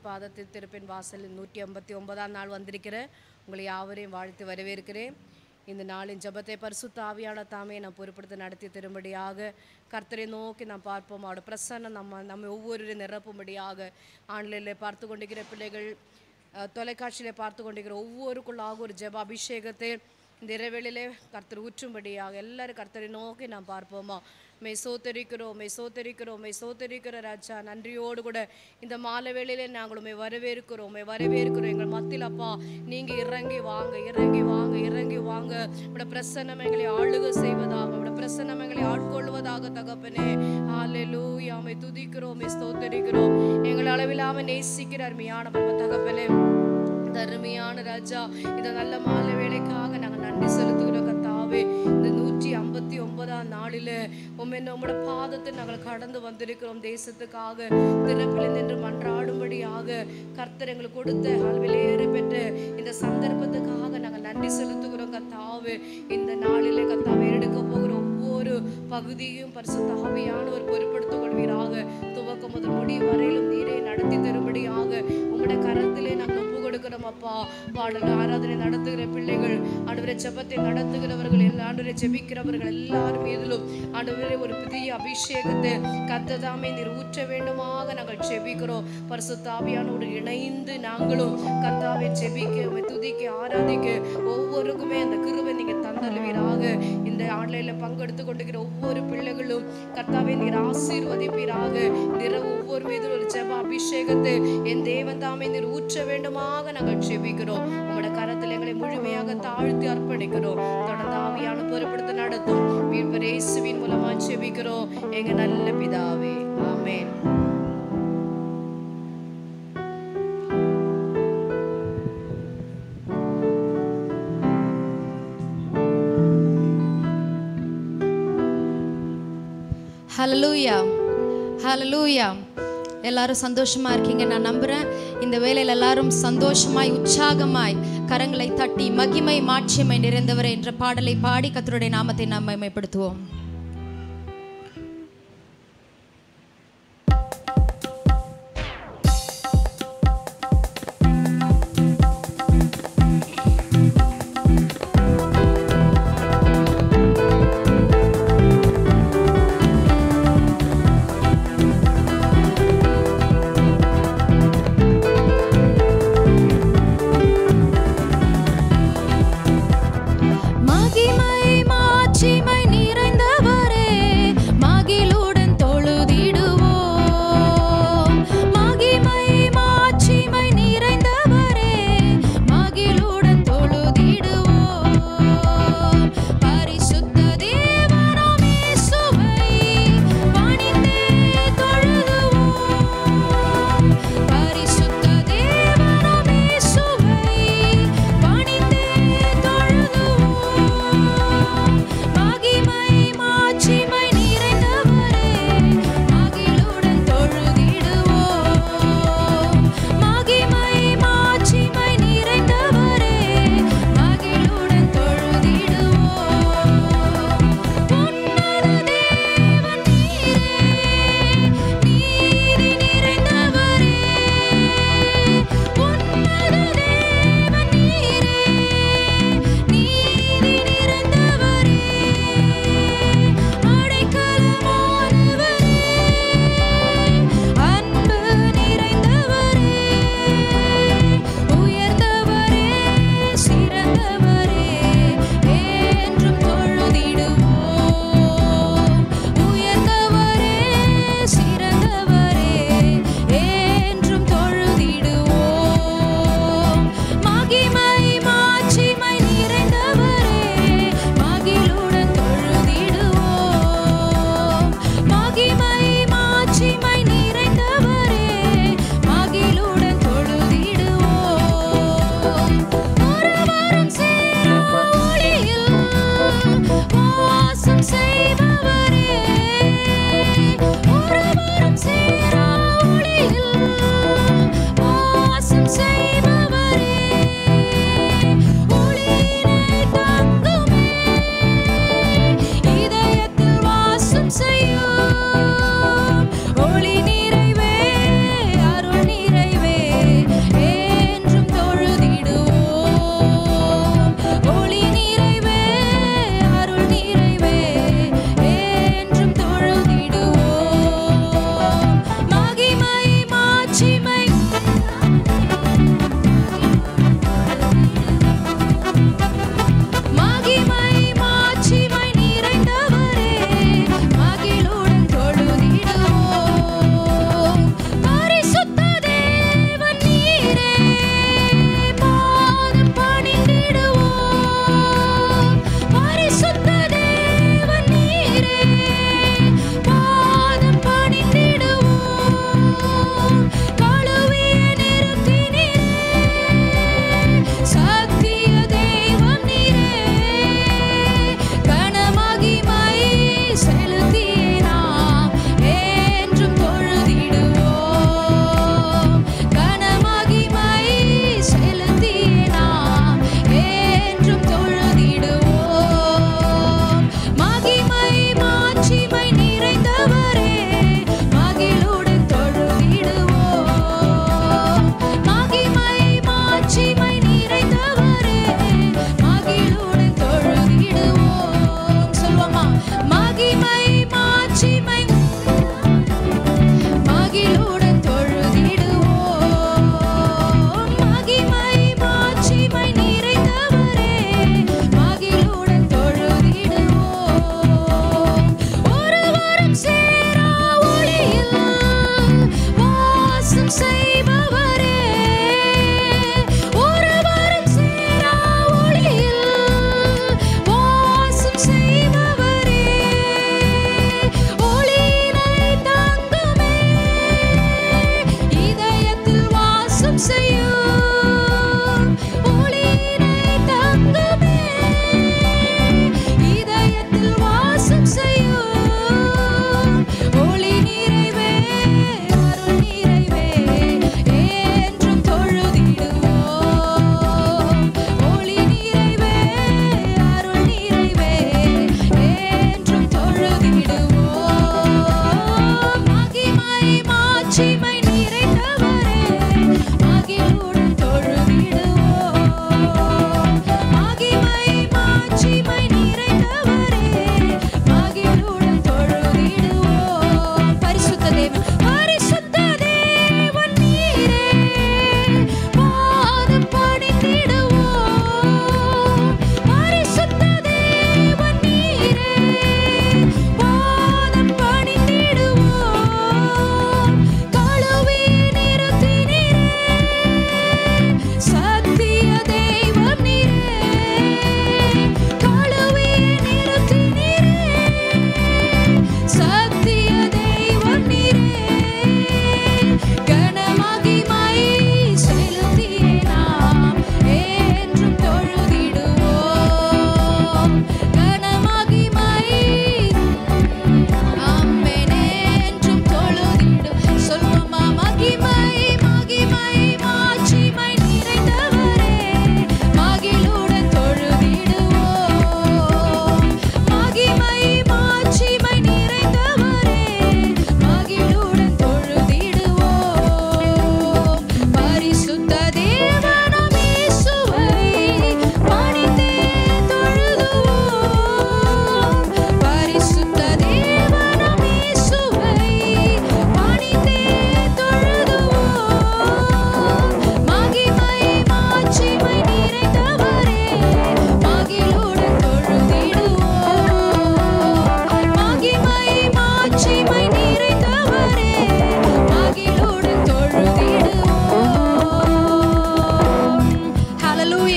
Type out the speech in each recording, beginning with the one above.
பாதத்தில் திருப்பின் வாசலில் நூற்றி ஐம்பத்தி ஒன்பதாம் நாள் வந்திருக்கிறேன் உங்களை யாவரையும் வாழ்த்து வரவேற்கிறேன் இந்த நாளின் ஜெபத்தை பரிசுத்த ஆவியான தாமே நான் பொறுப்படுத்தி நடத்தி தரும்படியாக கர்த்தரை நோக்கி நாம் பார்ப்போம் அவருடைய பிரசன்னம் நம்ம நம்ம ஒவ்வொருவரையும் நிரப்பும்படியாக ஆன்லைனில் பார்த்து கொண்டிருக்கிற பிள்ளைகள் அஹ், தொலைக்காட்சியிலே பார்த்து கொண்டிருக்கிற ஒவ்வொருக்குள்ளாக ஒரு ஜெப அபிஷேகத்தை இந்த இரவேளிலே கர்த்தர் ஊற்றும்படியாக எல்லாரும் கர்த்தரை நோக்கி நாம் பார்ப்போமா மெய் சோத்தரிக்கிறோம் மெய் சோத்தரிக்கிறோம் மெய் சோத்தரிக்கிற ராஜா நன்றியோடு கூட இந்த மாலை வேளையிலே நாங்கள் உண்மை வரவேற்கிறோம் உண்மை வரவேற்கிறோம் எங்கள் மத்தியில் அப்பா நீங்கள் இறங்கி வாங்க இறங்கி வாங்க இறங்கி வாங்க உங்களோட பிரசன்னம் எங்களை ஆளுக செய்வதாக உங்களோட பிரசன்னம் எங்களை ஆட்கொள்வதாக தகப்பனே ஹalleluya மை துதிக்கிறோம் மெய் ஸ்தோத்தரிக்கிறோம் எங்கள் அளவில்லாம நேசிக்கிற அருமையான பரம தகப்பனே இந்த அருமையான ராஜா இந்த நல்ல மாலை வேலைக்காக நாங்கள் நன்றி செலுத்துகிறோம் கத்தாவே இந்த நூற்றி ஐம்பத்தி ஒன்பதாம் நாளில் உண்மை நம்முடைய பாதத்தை நாங்கள் கடந்து வந்திருக்கிறோம் தேசத்துக்காக திறப்பில் நின்று மன்றாடும்படியாக கர்த்தர் எங்களுக்கு கொடுத்த அளவிலேறு பெற்ற இந்த சந்தர்ப்பத்துக்காக நாங்கள் நன்றி செலுத்துகிறோம் கத்தாவே இந்த நாளிலே கத்தாவை எடுக்க போகிற ஒவ்வொரு பகுதியும் பரிசுத்த ஆவியானவர் பொறுப்படுத்திக் கொள்வீராக துவக்கம் முதல் முடி வரையிலும் நீரை நடத்தி தரும்படியாக உங்களுடைய கரத்திலே நாங்கள் ஒப்பு கொடுக்கிறோம் அப்பா பாடல் ஆராதனை நடத்துகிற பிள்ளைகள் ஆண்டவரை ஜெபத்தை நடத்துகிறவர்கள் எல்லா ஆண்டவரை ஜெபிக்கிறவர்கள் எல்லாரும் மீதிலும் ஆண்டவரே ஒரு புதிய அபிஷேகத்தை கத்ததாமே நீர் ஊற்ற வேண்டுமாக நாங்கள் ஜெபிக்கிறோம் பரிசுத்த ஆவியானோடு இணைந்து நாங்களும் கத்தாவை ஜெபிக்க உம்மை துதிக்க ஆராதிக்க ஒவ்வொருக்குமே அந்த கிருபை நீங்க தந்தல்வீராக இந்த ஆன்லைன்ல பங்கெடுத்து கொண்டிருக்கிற ஒவ்வொரு பிள்ளைகளும் கர்த்தாவை நீர் ஆசீர்வதிப்பீராக நிற ஒவ்வொரு மீதும் ஒரு ஜெப அபிஷேகத்தை என் தேவன் தாமே நீர் ஊற்ற வேண்டுமாக நாங்கள் ஜெபிக்கிறோம் உங்களோட கரத்தில் எங்களை முழுமையாக தாழ்த்தி அர்ப்பணிக்கிறோம் தொடர்ந்து ஆவியான பொறுப்படுத்த நடத்தும் மீட்பர் இயேசுவின் மூலமா ஜெபிக்கிறோம் எங்க நல்ல பிதாவே ஆமென் ஹலலூயா ஹலலூயா எல்லாரும் சந்தோஷமா இருக்கீங்க நான் நம்புறேன் இந்த வேலையில் எல்லாரும் சந்தோஷமாய் உற்சாகமாய் கரங்களை தட்டி மகிமை மாட்சிமை நிறைந்தவர் என்ற பாடலை பாடி கர்த்தருடைய நாமத்தை நாம் மகிமைப்படுத்துவோம் மகிமை மாட்சிமை நிறைந்தவர்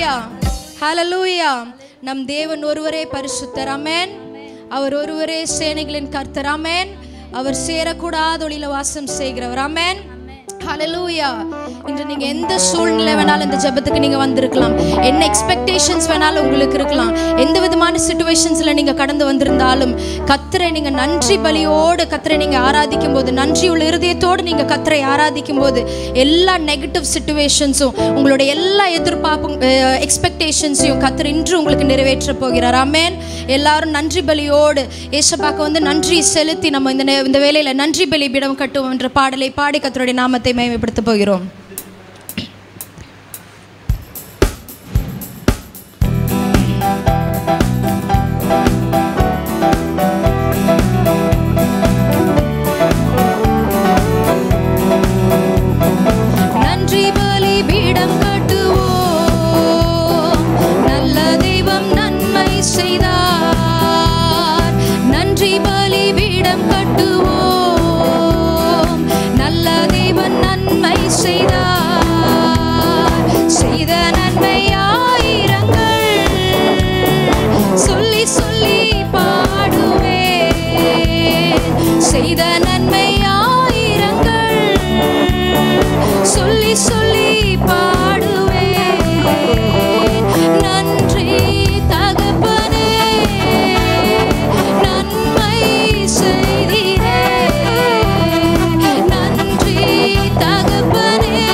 ஹalleluya ஹalleluya நம் தேவன் ஒருவரே பரிசுத்தர் ஆமென் அவர் ஒருவரே சேனைகளின் கர்த்தர் ஆமென் அவர் சேரக்கூடாத ஒளியில வாசம் செய்கிறவர் ஆமென் ஹalleluya இன்று நீங்க எந்த சூழ்நிலை வேணாலும் இந்த ஜெபத்துக்கு நீங்க வந்திருக்கலாம் என்ன எக்ஸ்பெக்டேஷன்ஸ் வேணாலும் உங்களுக்கு இருக்கலாம் எந்த விதமான சுச்சுவேஷன்ஸ்ல நீங்க கடந்து வந்திருந்தாலும் கத்தரை நீங்க நன்றி பலியோடு கத்தரை நீங்க ஆராதிக்கும் போது நன்றி உள்ள இருதயத்தோடு நீங்க கத்தரை ஆராதிக்கும் போது எல்லா நெகட்டிவ் சுச்சுவேஷன்ஸும் உங்களுடைய எல்லா எதிர்பார்ப்பும் எக்ஸ்பெக்டேஷன்ஸையும் கத்தர் இன்று உங்களுக்கு நிறைவேற்ற போகிறார் ஆமென் எல்லாரும் நன்றி பலியோடு ஏசப்பாக்கு வந்து நன்றி செலுத்தி நம்ம இந்த நே- இந்த வேலையில நன்றி பலி பீடம் கட்டுவோம் என்ற பாடலை பாடி கத்தருடைய நாமத்தை மேம்படுத்த போகிறோம் நன்றி பலி பீடம் கட்டுவோம் நல்ல தெய்வம் நன்மை செய்தார் நன்றி பலி பீடம் கட்டுவோம் நல்ல தெய்வன் நன்மை செய்தார் செய்த நன்மை ஆயிரங்கள் சொல்லி சொல்லி பாடுவேன் செய்த நன்மை ஆயிரங்கள் சொல்லி சொல்லி பாடுவேன் நன்றி தகப்பனே நன்மை செய்தீரே நன்றி தகப்பனே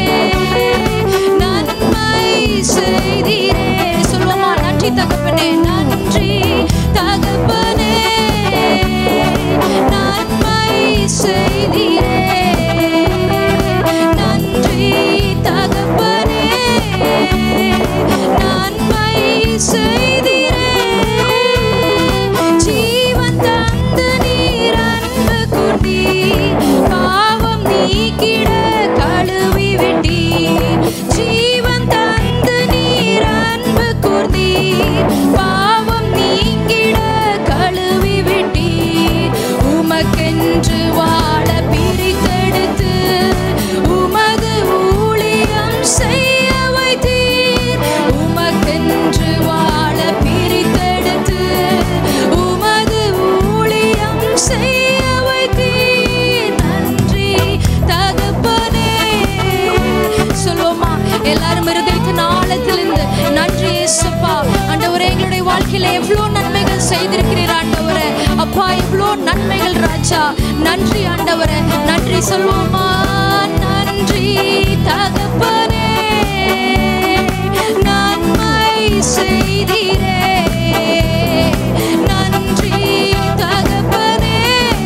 நன்மை செய்தீரே சொல்லுவோமா நன்றி தகப்பனே நன்றி தகப்பனே நன்மை செய்தீரே நன்றி தகப்பனே நன்மை செய்தீரே ஜீவன் தந்து நீர் அன்பு கூர்ந்தீர் பாவம் நீக்கிட கழுவி விட்டீர் ஜீவன் தந்து நீர் அன்பு கூர்ந்தீர் பாவம் நீக்கிட கழுவி விட்டீர் உமக்கென்று வாழ பிரித்தெடுத்து உமது ஊழியம் செய்ய வைத்தீர் உமக்கென்று வாழ பிரித்தெடுத்து உமது ஊழியம் செய்ய வைத்தீர் நன்றி தகப்பனே சொல்லுவோமா எல்லாரும் இருதயத்தின் ஆழத்திலிருந்து நன்றி இயேசுப்பா ஆண்டவரே எங்களுடைய வாழ்க்கையில எவ்வளோ நன்மைகள் செய்திருக்கிறீர் ஆண்டவரே அப்பா எவ்வளோ நன்மைகள் ராஜா நன்றி ஆண்டவரே நன்றி சொல்லுவோமா நன்றி தகப்பனே நன்மை செய்தீரே நன்றி தகப்பனே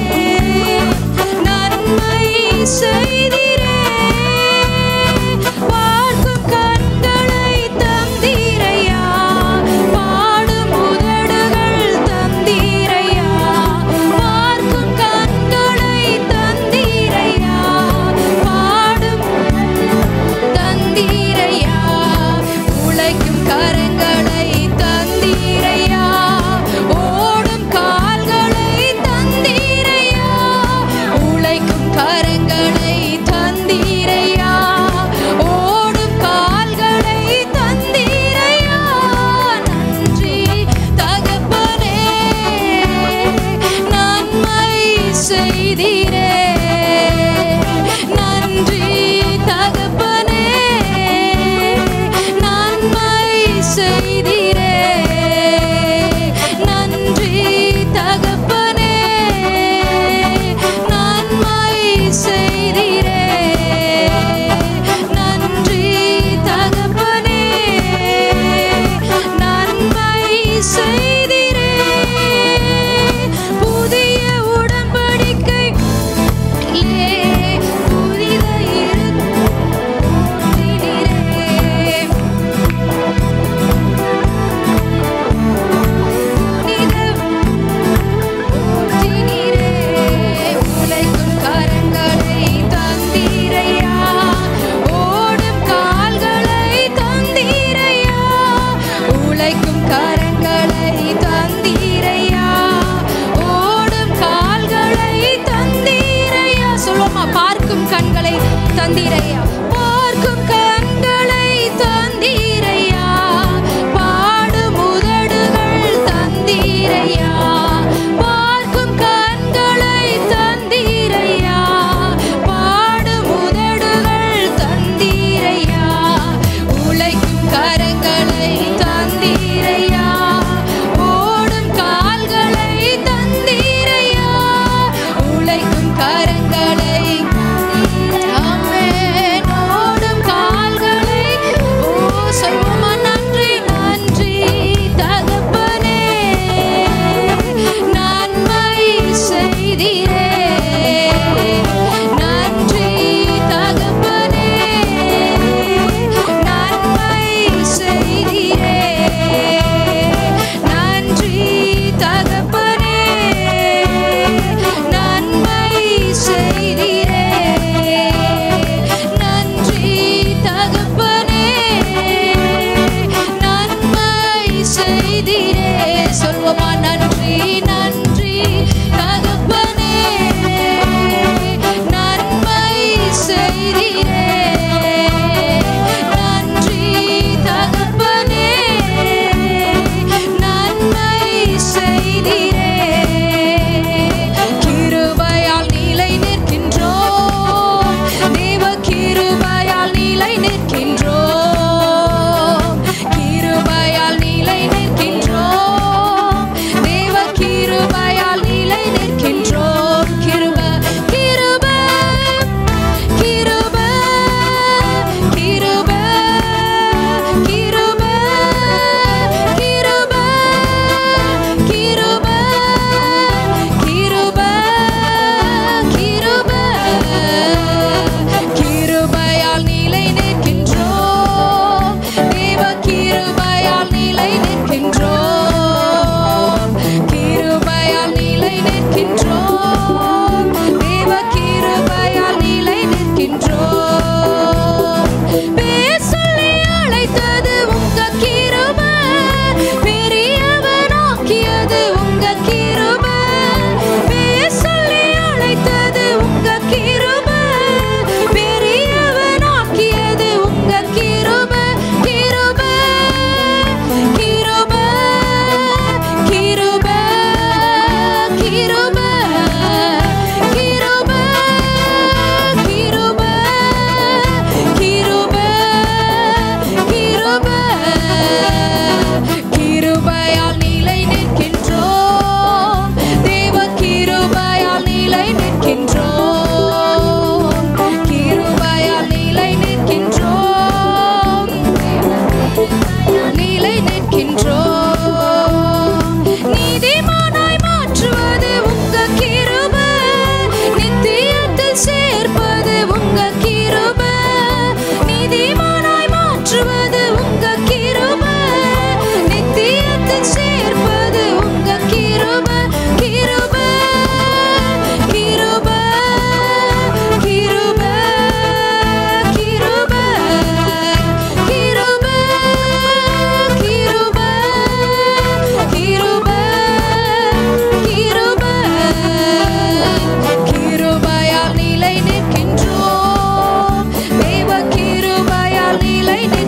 நன்மை செய்தீரே பார்க்கும் கண்களை தந்தீரையா பாடும் உதடுகள் தந்தீரையா பார்க்கும் கண்களை தந்தீரையா பாடும்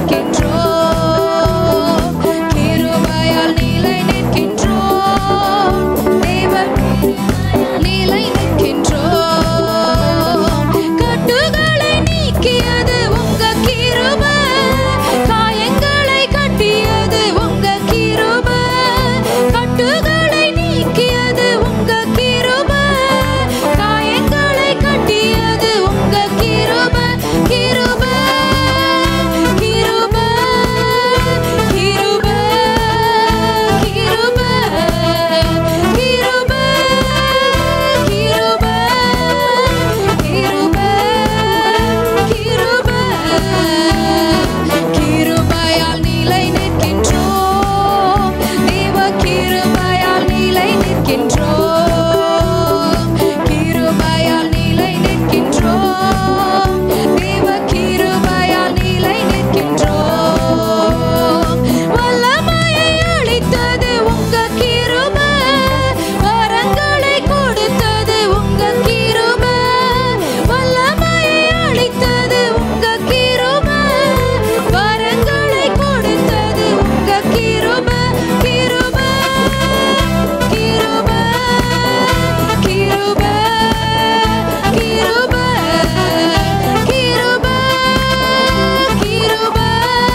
நிற்கின்றோம் கிருபையால் நிலை நிற்கின்றோம் தேவ நிலை நிற்கின்றோம் கட்டுகளை நீக்கியது உங்க கிருபை காயங்களை கட்டியது உங்க கிருபை கட்டுகளை நீக்கியது உங்க கிருபை காயங்களை கட்டியது உங்க கிருபை கிருபை கிருபை கிருபை கிருபை கிருபை கிருபை கிருபை கிருபை கிருபையால் நிலை நிற்கின்றோம் தேவ கிருபையால் நிலை நிற்கின்றோம் கிருபையால் நிலை நிற்கின்றோம் தேவ கிருபையால் நிலை நிற்கின்றோம் வல்லமையை அளித்தது உங்க கிருபை வரங்களை கொடுத்தது உங்க கிருபை வல்லமையை அளித்தது உங்க கிருபை வரங்களை கொடுத்தது உங்க கிருபை கிருபை கிருபை கிருபை கிருபை கிருபை கிருபை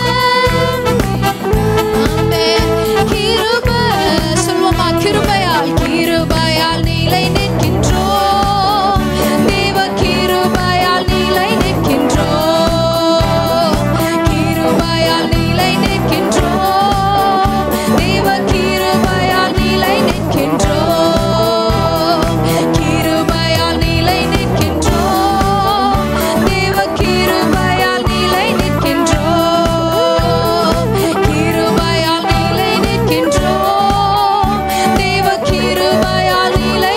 ஆமென். கிருபை. சொல்வோமா கிருபையால் கிருபையால் நிலை நிற்கின்றோம் தேவ கிருபையால் நிலை நிற்கின்றோம் கிருபையால் நிலை நிற்கின்றோம் தேவ கிருபையால் நிலை நிற்கின்றோம் கிருபையால் நிலை நிற்கின்றோம் தேவ கிருபையால் நிலை நிற்கின்றோம் கிருபையால் நிலை நிற்கின்றோம் தேவ கிருபையால் நிலை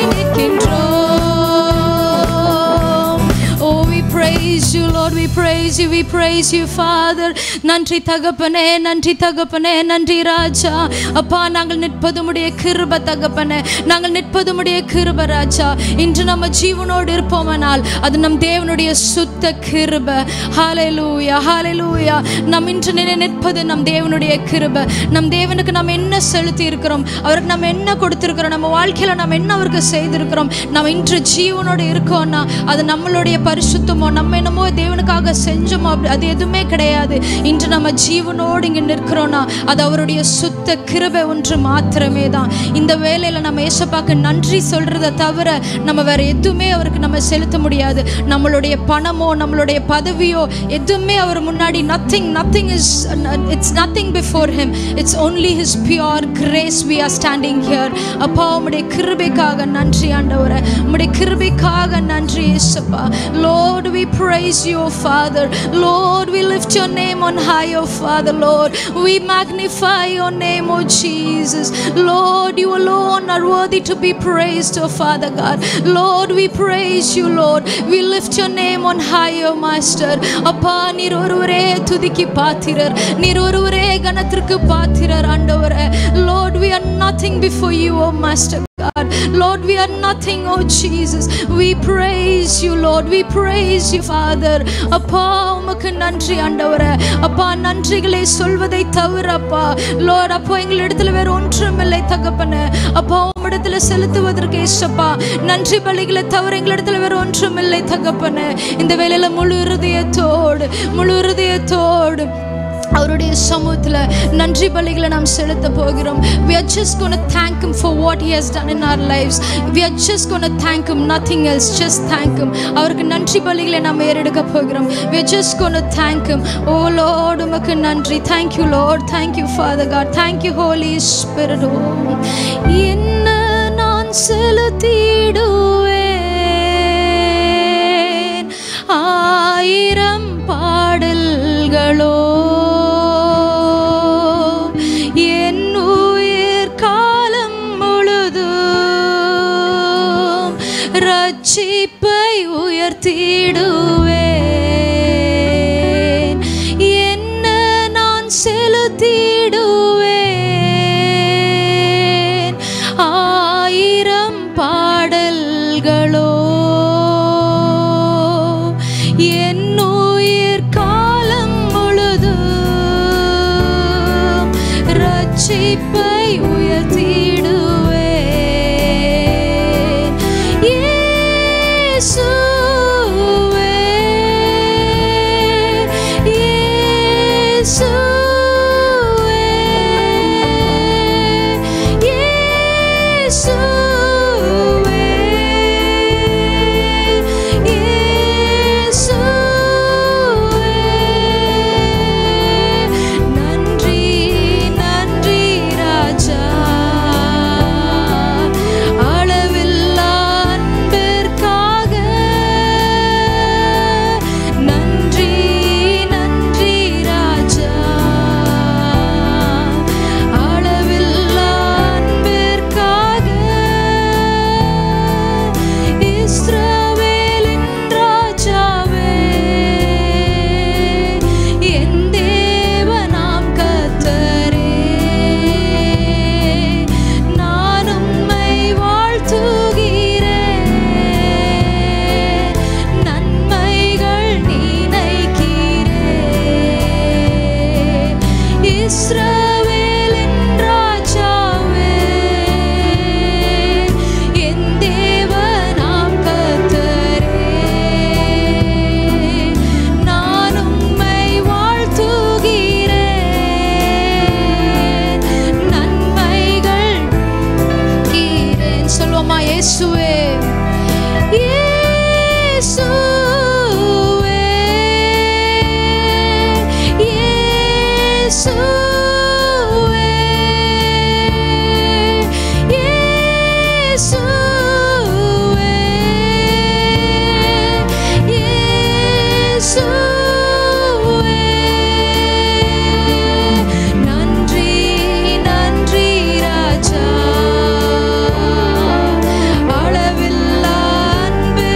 நிற்கின்றோம் Oh we praise you Lord we praise you we praise you Father நன்றி தகப்பனே நன்றி தகப்பனே நன்றி ராஜா அப்பா நாங்கள் நிற்பது உடைய கிருப தகப்பனே நாங்கள் நிற்பது உடைய கிருப ராஜா இன்று நம்ம ஜீவனோடு இருப்போமானால் அது நம் தேவனுடைய சுத்த கிருப ஹalleluya ஹalleluya நம் இன்று நினை நிற்பது நம் தேவனுடைய கிருப நம் தேவனுக்கு நாம் என்ன செலுத்தி இருக்கிறோம் அவருக்கு நம்ம என்ன கொடுத்திருக்கிறோம் நம்ம வாழ்க்கையில நம்ம என்ன அவருக்கு செய்திருக்கிறோம் நம்ம இன்று ஜீவனோடு இருக்கோம்னா அது நம்மளுடைய பரிசுத்தமோ நம்ம என்னமோ தேவனுக்காக செஞ்சோமோ அப்படி அது எதுவுமே கிடையாது இன்று நம்ம ஜீவனோடு இங்கே நிற்கிறோம்னா அது அவருடைய சுத்த கிருபை ஒன்று மாத்திரமே தான் இந்த வேலையில் நம்ம ஏசப்பாக்கு நன்றி சொல்றதை தவிர நம்ம வேற எதுவுமே அவருக்கு நம்ம செலுத்த முடியாது நம்மளுடைய பணமோ நம்மளுடைய பதவியோ எதுவுமே அவர் முன்னாடி nothing nothing is it's nothing before him it's only his pure grace we are standing here அப்பா உம்முடைய கிருபைக்காக நன்றி ஆண்டவரே உம்முடைய கிருபைக்காக நன்றி இயேசுப்பா Lord we praise you O Father Lord we lift your name on high O Father Lord we magnify your name O Jesus Lord you alone are worthy to be praised O Father God Lord we praise you Lord we lift your name on high O Master அப்பா நீர் ஒருவரே துதிக்கு பாத்திரர் நீர் ஒருவரே கணத்திற்கு பாத்திரர் ஆண்டவரே Lord we are nothing before you O Master God Lord we are nothing oh Jesus we praise you Lord we praise you Father அப்பா உமக்கு நன்றி ஆண்டவரே அப்பா நன்றிகளை சொல்வதை தவிர அப்பா Lord அப்பா எங்களிடத்துல வேற ஒன்றுமில்லை தகப்பனே அப்பா உம்மிடத்துல செலுத்துவதற்கு இஷ்டப்பா நன்றி பலிகளை தவிர எங்களிடத்துல வேற ஒன்றுமில்லை தகப்பனே இந்த வேளையில முழு இருதயத்தோடு முழு இருதயத்தோடு அவருடைய சமூகத்தில் நன்றி பலிகளை நாம் செலுத்த போகிறோம் we are just going to thank him for what he has done in our lives we are just going to thank him nothing else just thank him அவருக்கு நன்றி பலிகளை நாம் ஏறெடுக்க போகிறோம் we are just going to thank him oh lord உமக்கு நன்றி thank you lord thank you father god thank you holy spirit oh என்ன நான் செலுத்திடுவேன் ஆயிரம் பாடல்களோ என் உயிர் காலம் முழுதும் ரட்சிப்பை உயர்த்திடுவேன் என்ன நான் செலுத்திடுவேன் ஆயிரம் பாடல்களோ என் உயிர் காலம் முழுதும் ரட்சிப்பை உயர்த்திடுவே இயேசுவே இயேசுவே இயேசுவே இயேசுவே நன்றி நன்றி ராஜா அளவில்லா அன்பிற்காக நன்றி நன்றி ராஜா அளவில்லா அன்பிற்காக இஸ்ரவேலின் ராஜாவே என் தேவனாம் கர்த்தரே நான் உம்மை வாழ்த்துகிறேன் நன்மைகள் நினைக்கிறேன் இஸ்ரவேலின் ராஜாவே என் தேவனாம் கர்த்தரே நான் உம்மை வாழ்த்துகிறேன் நன்மைகள் கீரேன் சொல்வோமா இயேசுவே இயேசுவே இயேசுவே இயேசுவே இயேசுவே நன்றி நன்றி ராஜா அளவில்லா அன்பிற்காக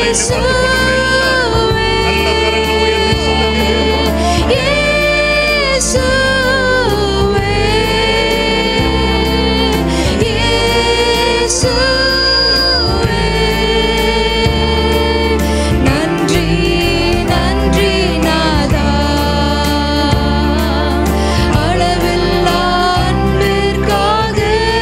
பார்த்து கொண்டிருக்கிற எல்லாரும் நல்ல கரங்களை உயர்த்தி சொல்லுங்க நன்றி நன்றி நாதா அளவில்லா அன்பிற்காக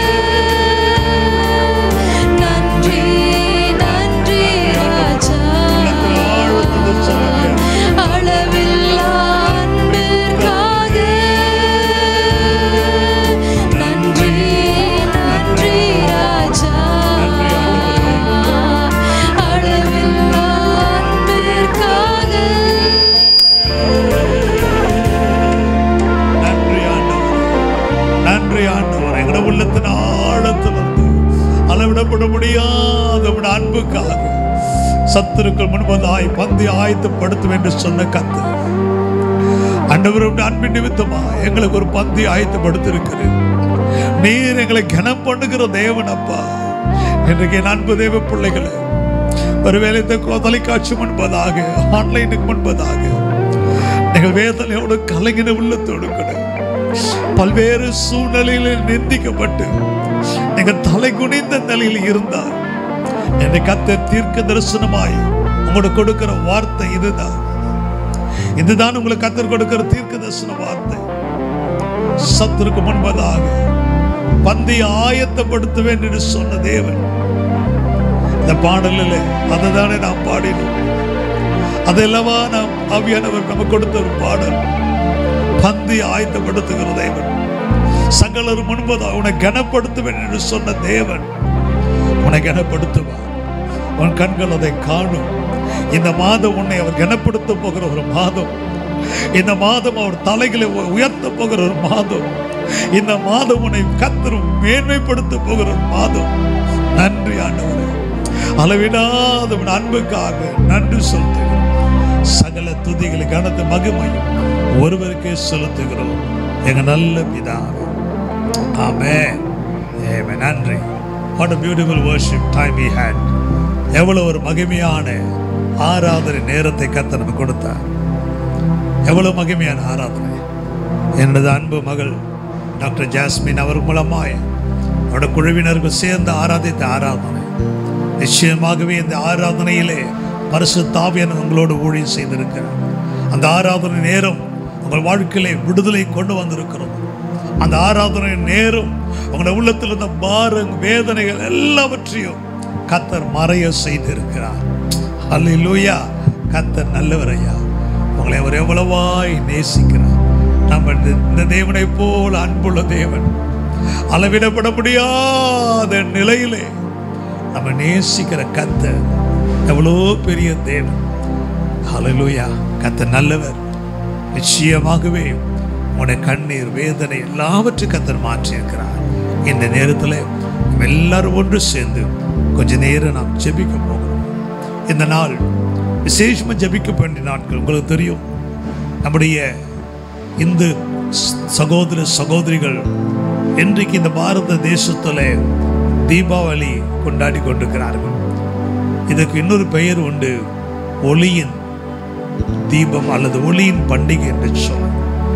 நன்றி நன்றி ராஜா உள்ளத்தில் ஆழ்ந்து சொல்லுங்க அளவில்லா அன்பிற்காக நன்றி நன்றி ராஜா அளவில்லா அன்பிற்காக நன்றி ஆண்டவர் நன்றி ஆண்டவர் எங்கட உள்ளத்தின் ஆழத்திலிருந்து அளவிடப்பட முடியாத உம்முடைய அன்புக்காக சத்துருக்கள் முன்பதாய் பந்தி ஆயத்தப்படுத்தும் என்று சொன்ன கத்து ஆண்டவருடைய அன்பின் நிமித்தமா எங்களுக்கு ஒரு பந்தி ஆயத்தப்படுத்திருக்கிறது நீர் எங்களை கனம் பண்ணுகிற தேவன் அப்பா இன்றைக்கு என் அன்பு தேவ பிள்ளைகளை ஒருவேளை இந்த தொலைக்காட்சி முன்பதாக ஆன்லைனுக்கு முன்பதாக நீங்கள் வேதனையோடு கலங்கின உள்ளத்தோடு கூட பல்வேறு சூழ்நிலைகளில் நிந்திக்கப்பட்டு நீங்கள் தலை குனிந்த நிலையில் இருந்தார் என்னை கத்த தீர்க்க தரிசனமாய் உங்களுக்கு கொடுக்கிற வார்த்தை இதுதான் இதுதான் உங்களுக்கு கத்தர் கொடுக்கிற தீர்க்க தரிசன வார்த்தை சத்துருக்கு முன்பதாக பந்தையை ஆயத்தப்படுத்துவேன் என்று சொன்ன தேவன் இந்த பாடலில் அதை தானே நாம் பாடினோம் அதெல்லவா நாம் ஆவியானவர் நமக்கு கொடுத்த ஒரு பாடல் பந்தி ஆயத்தப்படுத்துகிற தேவன் சகலர் முன்பதா உன்னை கனப்படுத்துவேன் என்று சொன்ன தேவன் உன்னை கனப்படுத்துவார் உன் கண்கள் அதை காணும் இந்த மாதம் உன்னை அவர் கனப்படுத்த போகிற ஒரு மாதம் இந்த மாதம் அவர் தலைகளை உ- உயர்த்த போகிற ஒரு மாதம் இந்த மாதம் உன்னை கத்தரும் மேன்மைப்படுத்த போகிற ஒரு மாதம் நன்றி ஆண்டவரே அளவிடாத உன் அன்புக்காக நன்றி செலுத்துகிறோம் சகல துதிகளை கனத்து மகிமையும் ஒருவருக்கே செலுத்துகிறோம் எங்க நல்ல பிதாவே ஆமென் ஆமென் நன்றி what a beautiful worship time we had எவ்வளவு ஒரு மகிமையான ஆராதனை நேரத்தை கத்த நமக்கு கொடுத்தார் எவ்வளவு மகிமையான ஆராதனை எனது அன்பு மகள் டாக்டர் ஜாஸ்மின் அவர் மூலமாய் அவருடைய குழுவினர்கள் சேர்ந்து ஆராதித்த ஆராதனை நிச்சயமாகவே இந்த ஆராதனையிலே பரிசு தாவியன் உங்களோடு ஊழியம் செய்திருக்கிறார் அந்த ஆராதனை நேரம் உங்கள் வாழ்க்கையிலே விடுதலை கொண்டு வந்திருக்கிறது அந்த ஆராதனை நேரம் உங்களுடைய உள்ளத்தில் இருந்த பாரம் வேதனைகள் எல்லாவற்றையும் கத்தர் மறைய செய்திருக்கிறார் அல்லேலூயா கத்தர் நல்லவர் ஐயா உங்களை அவர் எவ்வளவாய் நேசிக்கிறார் நம்ம இந்த- இந்த தேவனை போல் அன்புள்ள தேவன் அளவிடப்பட முடியாத நிலையிலே நம்ம நேசிக்கிற கத்தர் எவ்வளோ பெரிய தேவன் ஹalleluya கத்தர் நல்லவர் நிச்சயமாகவே உன்னுடைய கண்ணீர் வேதனை எல்லாவற்றையும் கத்தர் மாற்றியிருக்கிறார் இந்த நேரத்தில் நம்ம எல்லாரும் ஒன்று சேர்ந்து கொஞ்ச நேரம் நாம் ஜெபிக்க போகிறோம் இந்த நாள் விசேஷமா ஜெபிக்க வேண்டிய நாட்கள் உங்களுக்கு தெரியும் நம்முடைய இந்து ஸ்- சகோதர சகோதரிகள் இன்றைக்கு இந்த பாரத தேசத்தில் தீபாவளி கொண்டாடி கொண்டிருக்கிறார்கள் இதற்கு இன்னொரு பெயர் உண்டு ஒளியின் தீபம் அல்லது ஒளியின் பண்டிகை என்று சொல்லும்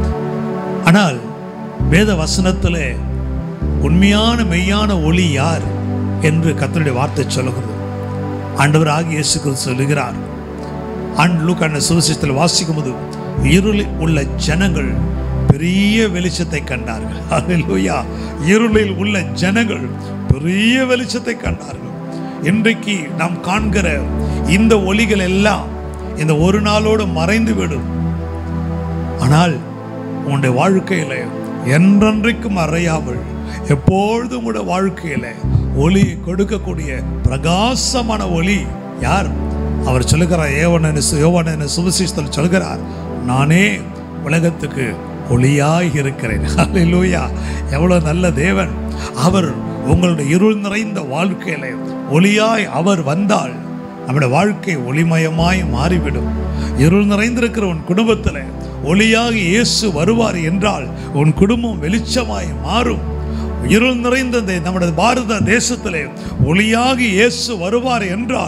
ஆனால் வேத வசனத்தில் உண்மையான மெய்யான ஒளி யார் என்று கர்த்தருடைய வார்த்தை சொல்லுகிறது ஆண்டவர் ஆகிய இயேசு கிறிஸ்து சொல்லுகிறார் ஆண்டு லூக்கான சுவிசேஷத்தில் வாசிக்கும் போது இருளில் உள்ள ஜனங்கள் பெரிய வெளிச்சத்தை கண்டார்கள் அல்லேலூயா இருளில் உள்ள ஜனங்கள் பெரிய வெளிச்சத்தை கண்டார்கள் இன்றைக்கு நாம் காண்கிற இந்த ஒளிகள் எல்லாம் இந்த ஒரு நாளோடு மறைந்து விடும் ஆனால் உன்னுடைய வாழ்க்கையில என்றென்றைக்கும் மறையாமல் எப்பொழுதும் உங்களுடைய வாழ்க்கையில ஒளி கொடுக்கக்கூடிய பிரகாசமான ஒளி யார் அவர் சொல்லுகிறார் ஏவன யோவன சுவிசேஷத்தில் சொல்கிறார் நானே உலகத்துக்கு ஒளியாய் இருக்கிறேன் அல்லேலூயா எவ்வளவு நல்ல தேவன் அவர் உங்களுடைய இருள் நிறைந்த வாழ்க்கையில ஒளியாய் அவர் வந்தால் நம்முடைய வாழ்க்கை ஒளிமயமாய் மாறிவிடும் இருள் நிறைந்திருக்கிற உன் குடும்பத்தில் ஒளியாக இயேசு வருவார் என்றால் உன் குடும்பம் வெளிச்சமாய் மாறும் இருள் நிறைந்த இந்த நம்முடைய பாரத தேசத்திலே ஒளியாக இயேசு வருவார் என்றால்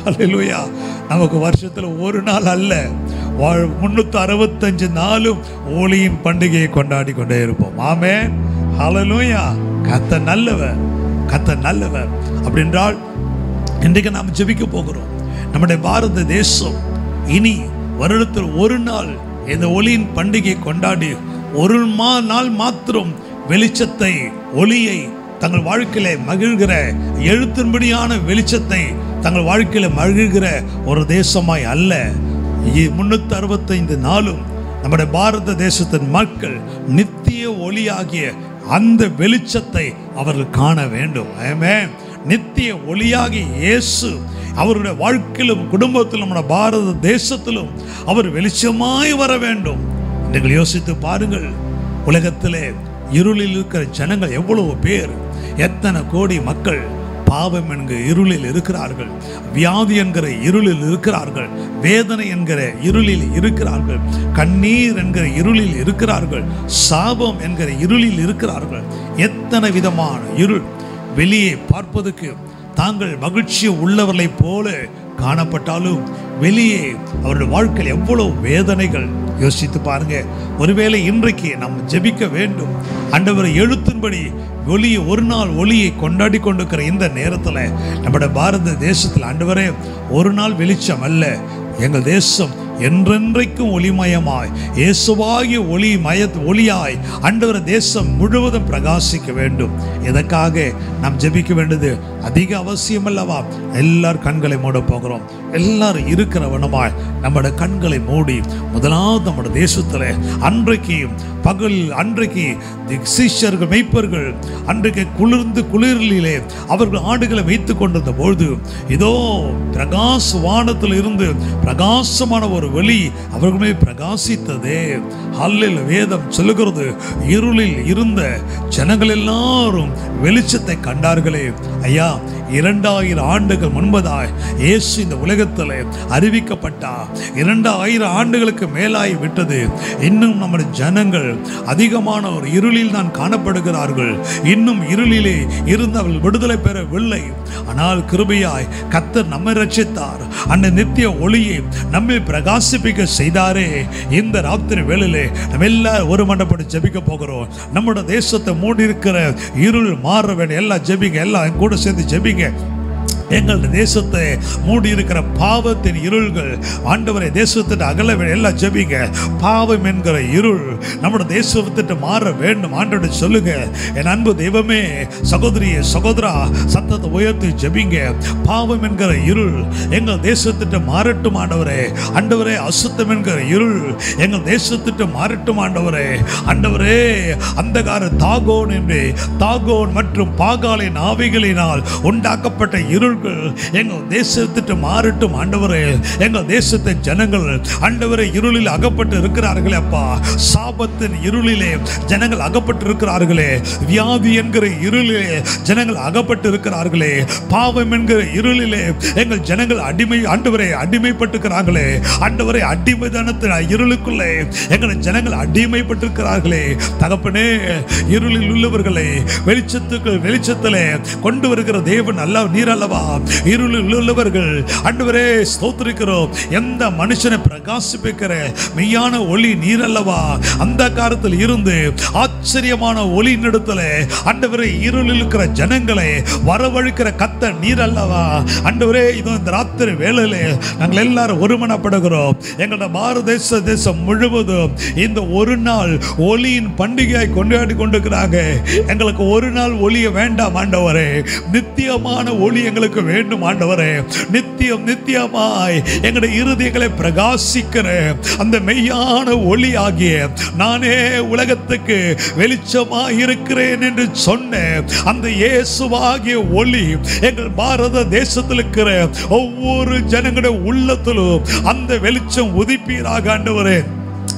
அல்லேலூயா நமக்கு வருஷத்துல ஒரு நாள் அல்ல வாழ் முன்னூத்தி அறுபத்தஞ்சு நாளும் ஒளியின் பண்டிகையை கொண்டாடி கொண்டே இருப்போம் ஆமே ஹalleluya கத்த நல்லவர் கத்த நல்லவர் அப்படின்றால் இன்றைக்கு நாம் ஜெபிக்க போகிறோம் நம்முடைய பாரத தேசம் இனி வருடத்தில் ஒரு நாள் இந்த ஒளியின் பண்டிகை கொண்டாடி ஒரு மா நாள் மாத்திரம் வெளிச்சத்தை ஒளியை தங்கள் வாழ்க்கையில மகிழ்கிற எழுத்தின்படியான வெளிச்சத்தை தங்கள் வாழ்க்கையில மகிழ்கிற ஒரு தேசமாய் அல்ல முன்னூத்தி அறுபத்தைந்து நாளும் நம்முடைய பாரத தேசத்தின் மக்கள் நித்திய ஒளியாகிய அந்த வெளிச்சத்தை அவர்கள் காண வேண்டும் ஆமென். நித்திய ஒளியாகிய இயேசு அவருடைய வாழ்க்கையிலும் குடும்பத்திலும் நம்முடைய பாரத தேசத்திலும் அவர் வெளிச்சமாய் வர வேண்டும் நீங்கள் யோசித்து பாருங்கள் உலகத்திலே இருளில் இருக்கிற ஜனங்கள் எவ்வளவு பேர் எத்தனை கோடி மக்கள் பாவம் என்கிற இருளில் இருக்கிறார்கள் வியாதி என்கிற இருளில் இருக்கிறார்கள் வேதனை என்கிற இருளில் இருக்கிறார்கள் கண்ணீர் என்கிற இருளில் இருக்கிறார்கள் சாபம் என்கிற இருளில் இருக்கிறார்கள் எத்தனை விதமான இருள் வெளியே பார்ப்பதற்கு தாங்கள் மகிழ்ச்சி உள்ளவர்களைப் போல காணப்பட்டாலும் வெளியே அவருடைய வாழ்க்கையில் எவ்வளவு வேதனைகள் யோசித்து பாருங்க ஒருவேளை இன்றைக்கு நாம் ஜெபிக்க வேண்டும் ஆண்டவரை எழுத்தின்படி ஒளியை ஒரு நாள் ஒளியை கொண்டாடி கொண்டிருக்கிற இந்த நேரத்தில் நம்முடைய பாரத தேசத்தில் ஆண்டவரே ஒரு நாள் வெளிச்சம் அல்ல எங்கள் தேசம் என்றென்றைக்கும் ஒளிமயமாய் இயேசுவாகிய ஒளி மய ஒளியாய் ஆண்டவர் தேசம் முழுவதும் பிரகாசிக்க வேண்டும் இதற்காக நாம் ஜெபிக்க வேண்டியது அதிக அவசியம் அல்லவா எல்லார் கண்களை மூட போகிறோம் எல்லாரும் இருக்கிறவனமாய் நம்முடைய கண்களை மூடி முதலாவது நம்முடைய தேசத்தில் அன்றைக்கு பகல் அன்றைக்கு தி- சீஷர்கள் மெய்ப்பர்கள் அன்றைக்கு குளிர்ந்து குளிரிலே அவர்கள் ஆடுகளை வைத்து கொண்டிருந்த பொழுது இதோ பிரகாச வானத்தில் இருந்து பிரகாசமான ஒரு வெளி அவர்களுமே பிரகாசித்ததே ஹல்லில் வேதம் சொல்லுகிறது இருளில் இருந்த ஜனங்கள் எல்லாரும் வெளிச்சத்தை கண்டார்களே ஐயா இரண்டாயிரம் ஆண்டுகள் முன்பதாய் இயேசு இந்த உலகத்தில் அறிவிக்கப்பட்டார் இரண்டாயிரம் ஆண்டுகளுக்கு மேலாய் விட்டது இன்னும் நம்முடைய ஜனங்கள் அதிகமான ஒரு இருளில் தான் காணப்படுகிறார்கள் இன்னும் இருளிலே இருந்து அவர்கள் விடுதலை பெறவில்லை ஆனால் கிருபையாய் கத்தர் நம்மை ரட்சித்தார் அந்த நித்திய ஒளியை நம்மை பிரகாசிப்பிக்க செய்தாரே இந்த ராத்திரி வேளையிலே நம்ம எல்லாரும் ஒரு மண்டப்படி ஜெபிக்க போகிறோம் நம்முடைய தேசத்தை மூடி இருக்கிற இருள் மாற வேண்டிய எல்லாம் ஜெபிங்க எல்லாம் என் கூட சேர்ந்து ஜெபிங்க எங்கள் தேசத்தை மூடி இருக்கிற பாவத்தின் இருள்கள் ஆண்டவரை தேசத்திட்டு அகல வே- எல்லாம் ஜெபிங்க பாவம் என்கிற இருள் நம்முடைய தேசத்திட்டு மாற வேண்டும் ஆண்டோட சொல்லுங்க என் அன்பு தெய்வமே சகோதரியே சகோதரா சத்தத்தை உயர்த்தி ஜெபிங்க பாவம் என்கிற இருள் எங்கள் தேசத்திட்டு மாறட்டும் ஆண்டவரே ஆண்டவரே அசுத்தம் என்கிற இருள் எங்கள் தேசத்திட்டு மாறட்டும் ஆண்டவரே ஆண்டவரே அந்தகார தாகோன் என்று தாகோன் மற்றும் பாகாலின் ஆவிகளினால் உண்டாக்கப்பட்ட இருள்கள் எங்கள் தேசத்திட்டு மாறட்டும் ஆண்டவரே எங்கள் தேசத்தின் ஜனங்கள் ஆண்டவரே இருளில் அகப்பட்டு இருக்கிறார்களே அப்பா சாபத்தின் இருளிலே ஜனங்கள் அகப்பட்டு இருக்கிறார்களே வியாதி என்கிற இருளிலே ஜனங்கள் அகப்பட்டு இருக்கிறார்களே பாவம் என்கிற இருளிலே எங்கள் ஜனங்கள் அடிமை ஆண்டவரை அடிமைப்பட்டிருக்கிறார்களே ஆண்டவரை அடிமைதனத்தின் இருளுக்குள்ளே எங்கள் ஜனங்கள் அடிமைப்பட்டிருக்கிறார்களே தகப்பனே இருளில் உள்ளவர்களை வெளிச்சத்துக்கு வெளிச்சத்திலே கொண்டு வருகிற தேவன் அல்ல நீர் அல்லவா இருளில் உள்ளவர்கள் ஆண்டவரே ஸ்தோத்திரிக்கிறோம் எந்த மனுஷனை பிரகாசிப்பிக்கிற மெய்யான ஒளி நீர் அல்லவா அந்த காலத்தில் இருந்து ஆச்சரியமான ஒளி நடத்தல ஆண்டவரே இருளில் இருக்கிற ஜனங்களை வரவழைக்கிற கத்த நீர் அல்லவா ஆண்டவரே இதோ இந்த ராத்திரி வேளையில நாங்கள் எல்லாரும் ஒருமனப்படுகிறோம் எங்களோட பாரத தேச தேசம் முழுவதும் இந்த ஒரு நாள் ஒளியின் பண்டிகையாய் கொண்டாடி கொண்டிருக்கிறாங்க எங்களுக்கு ஒரு நாள் ஒளிய வேண்டாம் ஆண்டவரே நித்தியமான ஒளி எங்களுக்கு வேண்டும் ஆண்டவரே நித்தியம் நித்தியமாய் எங்களுடைய இருதயங்களை பிரகாசிக்கிற அந்த மெய்யான ஒளி ஆகிய நானே உலகத்துக்கு வெளிச்சமாய் இருக்கிறேன் என்று சொன்ன அந்த இயேசுவாகிய ஒளி எங்கள் பாரத தேசத்தில் இருக்கிற ஒவ்வொரு ஜனங்களுடைய உள்ளத்திலும் அந்த வெளிச்சம் உதிப்பீராக ஆண்டவரே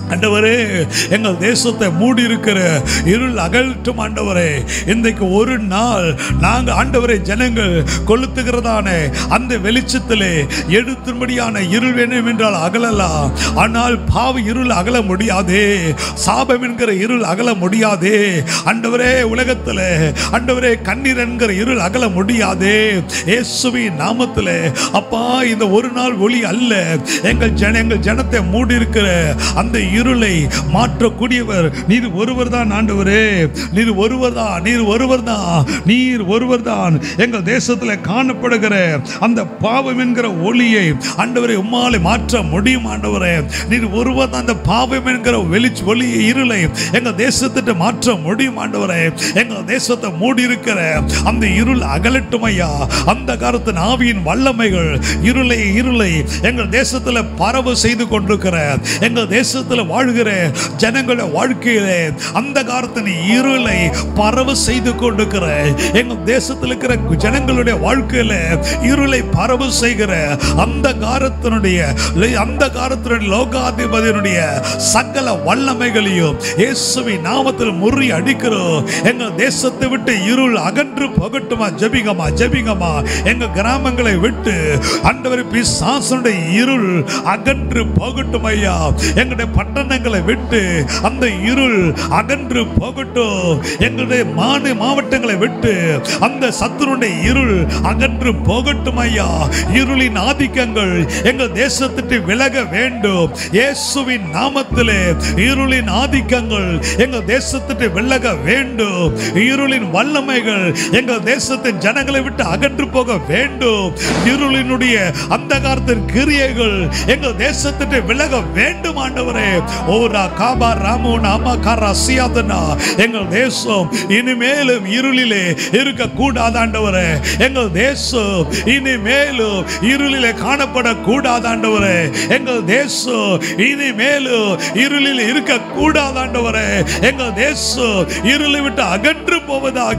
ஆண்டவரே எங்கள் தேசத்தை மூடி இருக்கிற இருள் அகழ்ட்டும் ஆண்டவரே இன்றைக்கு ஒரு நாள் நாங்கள் ஆண்டவரை ஜனங்கள் கொளுத்துகிறதான அந்த வெளிச்சத்திலே எடுத்தும்படியான இருள் வேணும் என்றால் அகலலாம் ஆனால் பாவ இருள் அகல முடியாதே சாபம் என்கிற இருள் அகல முடியாதே ஆண்டவரே உலகத்தில் ஆண்டவரே கண்ணீர் என்கிற இருள் அகல முடியாதே இயேசுவின் நாமத்தில் அப்பா இந்த ஒரு நாள் ஒளி அல்ல எங்கள் ஜன எங்கள் ஜனத்தை மூடி இருக்கிற அந்த இருளை மாற்றக்கூடியவர் நீர் ஒருவர் தான் ஆண்டவரே நீர் ஒருவர் தான் நீர் ஒருவர் தான் நீர் ஒருவர் தான் எங்கள் தேசத்தில் காணப்படுகிற அந்த பாவம் என்கிற ஒளியை ஆண்டவரை உம்மாலை மாற்ற முடியும் ஆண்டவரே நீர் ஒருவர் தான் அந்த பாவம் என்கிற வெளிச் ஒளி இருளை எங்கள் தேசத்திட்டு மாற்ற முடியும் ஆண்டவரே எங்கள் தேசத்தை மூடி இருக்கிற அந்த இருள் அகலட்டும் ஐயா அந்த காலத்தின் ஆவியின் வல்லமைகள் இருளை இருளை எங்கள் தேசத்தில் பரவு செய்து கொண்டிருக்கிற எங்கள் தேசத்தில் வாழ்கிற ஜனங்களோட வாழ்க்கையிலே அந்த காலத்தின் இருளை பரவு செய்து கொண்டிருக்கிற எங்கள் தேசத்தில் இருக்கிற ஜனங்களுடைய வாழ்க்கையில இருளை பரவு செய்கிற அந்த காலத்தினுடைய அந்த காலத்தினுடைய லோகாதிபதியினுடைய சகல வல்லமைகளையும் இயேசுவின் நாமத்தில் முறி அடிக்கிறோம் எங்கள் தேசத்தை விட்டு இருள் அகன்று போகட்டுமா ஜெபிங்கம்மா ஜெபிங்கம்மா எங்க கிராமங்களை விட்டு ஆண்டவர் பிசாசனுடைய இருள் அகன்று போகட்டும் ஐயா எங்களுடைய பட்டணங்களை விட்டு அந்த இருள் அகன்று போகட்டும் எங்களுடைய மாநில மாவட்டங்களை விட்டு அந்த சத்துருடைய இருள் அகன்று போகட்டும் ஐயா இருளின் ஆதிக்கங்கள் எங்கள் தேசத்திட்டு விலக வேண்டும் இயேசுவின் நாமத்திலே இருளின் ஆதிக்கங்கள் எங்கள் தேசத்திட்டு விலக வேண்டும் இருளின் வல்லமைகள் எங்கள் தேசத்தின் ஜனங்களை விட்டு அகன்று போக வேண்டும் இருளினுடைய அந்த காலத்தின் கிரியைகள் எங்கள் தேசத்திட்டு விலக வேண்டும் ஆண்டவரே ஓரா காபா ராமோ நாமா காரா சியாதனா எங்கள் தேசம் இனிமேலும் இருளிலே இருக்க கூடாது ஆண்டவரே எங்கள் தேசம் இனிமேலும் இருளிலே காணப்பட கூடாது ஆண்டவரே எங்கள் தேசம் இனிமேலும் இருளில் இருக்க கூடாது ஆண்டவரே எங்கள் தேசம் இருளை விட்டு அகன்று போவதாக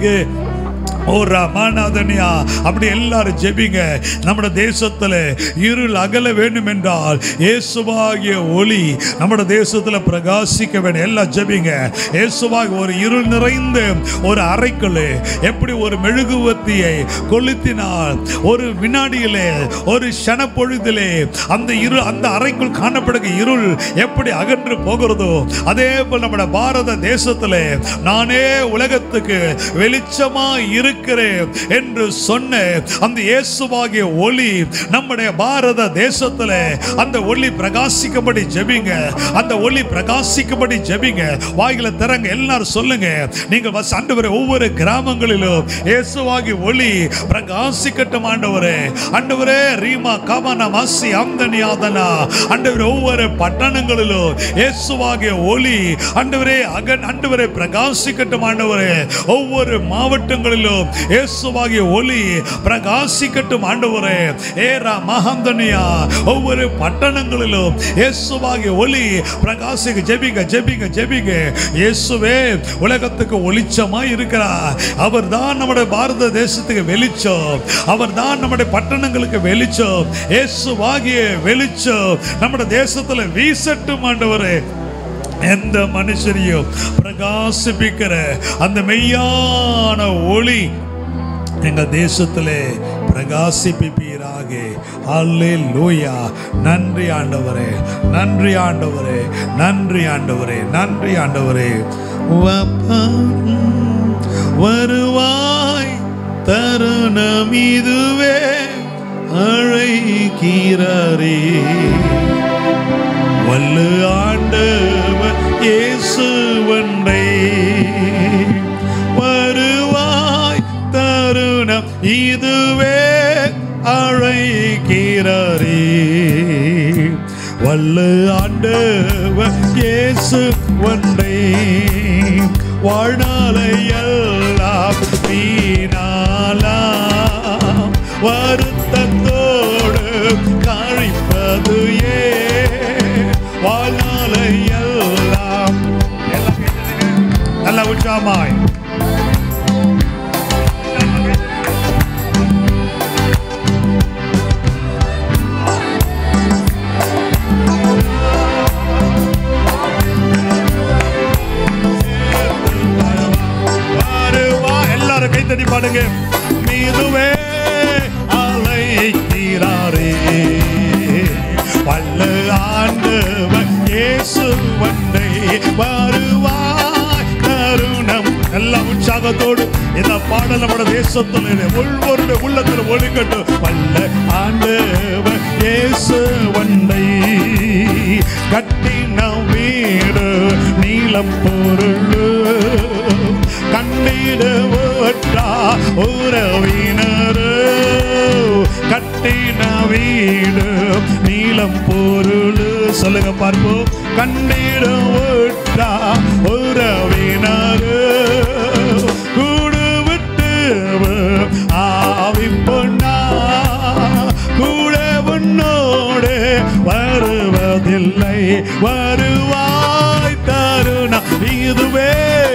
ஓ ரமாநாதனியா அப்படி எல்லாரும் ஜெபிங்க நம்முடைய தேசத்துல இருள் அகல வேண்டும் என்றால் இயேசுவாகிய ஒளி நம்முடைய தேசத்துல பிரகாசிக்க வேண்டும் எல்லாம் ஜெபிங்க இயேசுவாக ஒரு இருள் நிறைந்த ஒரு அறைக்குள்ளே எப்படி ஒரு மெழுகுவத்தியை கொளுத்தினால் ஒரு வினாடியிலே ஒரு பொழுதிலே அந்த இரு அந்த அறைக்குள் காணப்படுகிற இருள் எப்படி அகன்று போகிறதோ அதே போல் நம்முடைய பாரத தேசத்திலே நானே உலகத்துக்கு வெளிச்சமா இருக்கிறேன் என்று சொன்ன அந்த இயேசுவாகிய ஒளி நம்முடைய பாரத தேசத்துல அந்த ஒளி பிரகாசிக்கும்படி ஜெபிங்க அந்த ஒளி பிரகாசிக்கும்படி ஜெபிங்க வாயில திறங்க எல்லாரும் சொல்லுங்க நீங்க வச- ஆண்டவரே ஒவ்வொரு கிராமங்களிலும் இயேசுவாகி ஒளி பிரகாசிக்கட்டும் ஆண்டவரே ஆண்டவரே ரீமா கமன மசி அந்தனியாதனா ஆண்டவரே ஒவ்வொரு பட்டணங்களிலும் இயேசுவாகிய ஒளி ஆண்டவரே அகன் ஆண்டவரே பிரகாசிக்கட்டும் ஆண்டவரே ஒவ்வொரு மாவட்டங்களிலும் இயேசுவாகிய ஒளி பிரகாசிக்கட்டும் ஆண்டவரே ஏரா மகந்தனியா ஒவ்வொரு பட்டணங்களிலும் இயேசுவாகிய ஒளி பிரகாசிக்க ஜெபிங்க ஜெபிங்க ஜெபிங்க இயேசுவே உலகத்துக்கு ஒளிச்சமா இருக்கிறார் அவர் தான் நம்முடைய பாரத தேசத்துக்கு வெளிச்சம் அவர் தான் நம்முடைய பட்டணங்களுக்கு வெளிச்சம் இயேசுவாகிய வெளிச்சம் நம்முடைய தேசத்துல வீசட்டும் ஆண்டவரே எந்த மனுஷரையும் பிரகாசிப்பிக்கிற அந்த மெய்யான ஒளி எங்க தேசத்திலே பிரகாசிப்பிப்பீராக அல்லேலூயா நன்றி ஆண்டவரே நன்றி ஆண்டவரே நன்றி ஆண்டவரே நன்றி ஆண்டவரே வப்பா, வருவாய் தருணம் இதுவே அழைக்கிறாரே வல்லு ஆண்டவர் இயேசுவண்டை வருவாய் தருணம் இதுவே அழைக்கிறாரே வல்லு ஆண்டவர் இயேசு வண்டை வாழ்நாளை எல்லாம் வீணாலாம் வருத்தத்தோடு கழிப்பது ஏ வாழ்நாளை எல்லாம் எல்லாம் கேட்டதுங்க. நல்ல உற்சாகமாய் பாடல் நம்முடைய தேசத்தில் ஒவ்வொருடைய உள்ளத்தில் ஒழுங்கட்டும் வல்ல ஆண்டவர் இயேசு வண்டை கட்டின வீடு நீலம் பொருள் கண்டிடுவற்றா உறவினர் கட்டின வீடு நீலம் பொருள் சொல்லுங்க பார்ப்போம் கண்டிடுவற்றா உறவினர் கூடு விட்டு ஆவி பொன்னா கூட உன்னோடு வருவதில்லை வருவாய் தருணம் இதுவே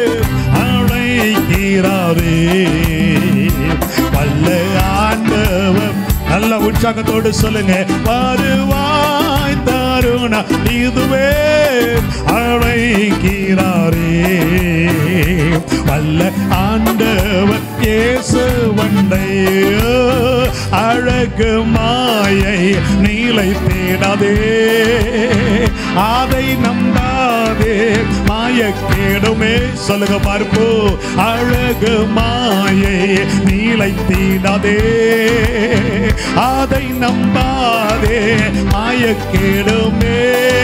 அழைக்கிறாரே வல்ல ஆண்டவர் நல்ல உற்சாகத்தோடு சொல்லுங்க வருவாய் தருணம் இதுவே அழைக்கிறாரே வல்ல ஆண்டவர் இயேசு வண்டை அழகு மாயை நீலை தேடாதே அதை நம்பாதே மாய கேடுமே சொல்லுங்க பார்ப்போ அழகு மாயை நீலை தேடாதே அதை நம்பாதே மாய கேடுமே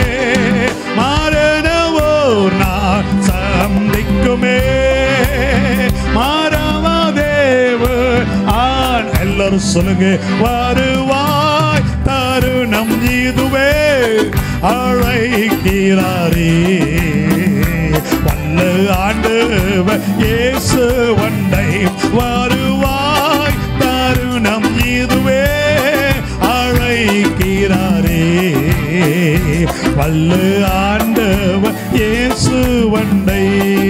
மாறனவோ நான் சந்திக்குமே மாறாமதேவ ஆண் எல்லாரும் சொல்லுங்க வருவாய் தருணம் இதுவே அழைக்கிறாரே வல்ல ஆண்டவர் இயேசு வண்டை வருவாய் தருணம் இதுவே அழைக்கிறாரே வல்ல ஆண்டவர் இயேசு வண்டை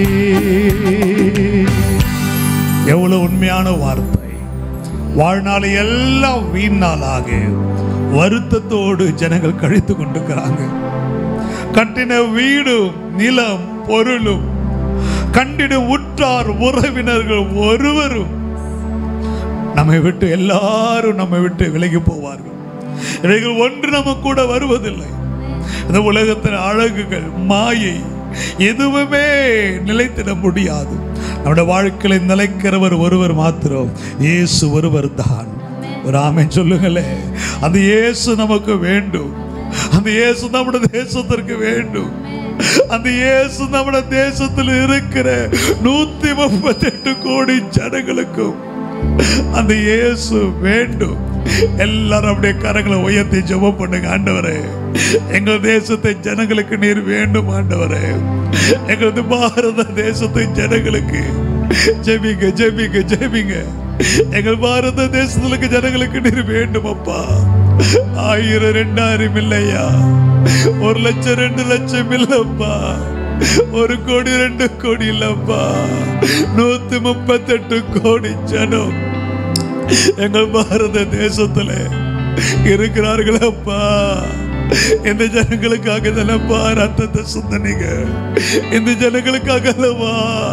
எவ்வளவு உண்மையான வார்த்தை வாழ்நாளை எல்லாம் வீணாளாக வருத்தத்தோடு ஜனங்கள் கழித்து கொண்டிருக்கிறாங்க கட்டின வீடும் நிலம் பொருளும் கண்டிடும் உற்றார் உறவினர்கள் ஒருவரும் நம்மை விட்டு எல்லாரும் நம்மை விட்டு விலகி போவார்கள் இவைகள் ஒன்று நம்ம கூட வருவதில்லை இந்த உலகத்தின் அழகுகள் மாயை எதுவுமே நிலைத்திட முடியாது நம்முடைய வாழ்க்கையில நிலைக்கிறவர் ஒருவர் மாத்திரம் இயேசு ஒருவர் தான் ஒரு ஆமென் சொல்லுங்களே அந்த இயேசு நமக்கு வேண்டும் அந்த இயேசு நம்முடைய தேசத்திற்கு வேண்டும் அந்த இயேசு நம்முடைய தேசத்தில் இருக்கிற நூத்தி முப்பத்தி எட்டு கோடி ஜனங்களுக்கும் அந்த இயேசு வேண்டும் எல்லாரும் அப்படியே கரங்களை உயர்த்தி ஜெபம் பண்ணுங்க ஆண்டவரே எங்கள் தேசத்தை ஜனங்களுக்கு நீர் வேண்டும் ஆண்டவரே எங்களது பாரத தேசத்தை ஜனங்களுக்கு ஜெபிங்க ஜெபிங்க ஜெபிங்க எங்கள் பாரத தேசத்துக்கு ஜனங்களுக்கு நீர் வேண்டும் அப்பா ஆயிரம் ரெண்டாயிரம் இல்லையா ஒரு லட்சம் ரெண்டு லட்சம் இல்லப்பா ஒரு கோடி ரெண்டு கோடி இல்லப்பா நூத்தி முப்பத்தெட்டு கோடி ஜனம் எங்கள் பாரத தேசத்துல இருக்கிறார்களப்பா இந்த ஜனங்களுக்காக தானப்பா ரத்தத்தை சுந்தனீங்க இந்த ஜனங்களுக்காக அல்லவா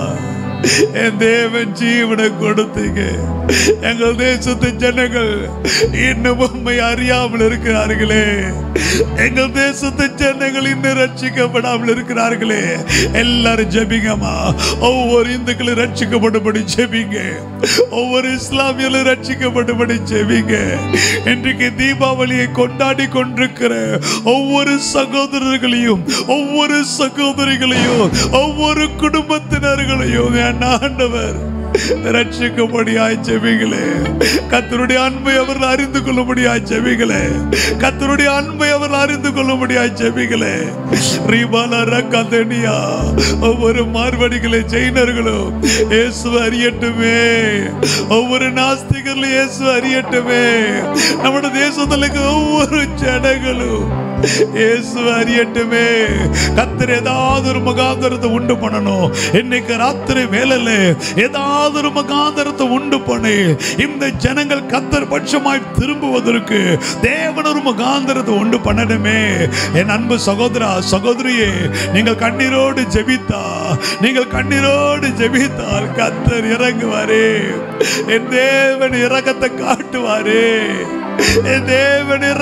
என் தேவன் ஜீவனை கொடுத்தீங்க எங்கள் தேசத்து ஜனங்கள் இன்னும் உண்மை அறியாமல் இருக்கிறார்களே எங்கள் தேசத்து ஜனங்கள் இன்னும் ரட்சிக்கப்படாமல் இருக்கிறார்களே எல்லாரும் ஜெபிங்கம்மா ஒவ்வொரு இந்துக்களும் ரட்சிக்கப்படும்படி ஜெபிங்க ஒவ்வொரு இஸ்லாமியர்களும் ரட்சிக்கப்படும்படி ஜெபிங்க இன்றைக்கு தீபாவளியை கொண்டாடி கொண்டிருக்கிற ஒவ்வொரு சகோதரர்களையும் ஒவ்வொரு சகோதரிகளையும் ஒவ்வொரு குடும்பத்தினர்களையும் என் ஆண்டவர் ரட்சிக்கும்படியாய் செவிகளே கத்தருடைய அன்பை அவர்கள் அறிந்து கொள்ளும்படியாய் செவிகளே கத்தருடைய அன்பை அவர்கள் அறிந்து கொள்ளும்படியாய் செவிகளே ரீபால ரக்கதனியா ஒவ்வொரு மார்வடிகளை ஜெயினர்களும் இயேசு அறியட்டுமே ஒவ்வொரு நாஸ்திகர்களும் இயேசு அறியட்டுமே நம்முடைய தேசத்துல இருக்க ஒவ்வொரு ஜனங்களும் இயேசு அறியட்டுமே கத்தர் ஏதாவது ஒரு முகாந்தரத்தை உண்டு பண்ணணும் இன்னைக்கு ராத்திரி வேலையில ஏதாவது ஒரு முகாந்தரத்தை உண்டு பண்ணி இந்த ஜனங்கள் கத்தர் பட்சமாய் திரும்புவதற்கு தேவன் ஒரு முகாந்தரத்தை உண்டு பண்ணணுமே என் அன்பு சகோதரா சகோதரியே நீங்கள் கண்ணீரோடு ஜெபித்தா நீங்கள் கண்ணீரோடு ஜெபித்தால் கத்தர் இறங்குவாரே என் தேவன் இரக்கத்தை காட்டுவாரே என் தேவன்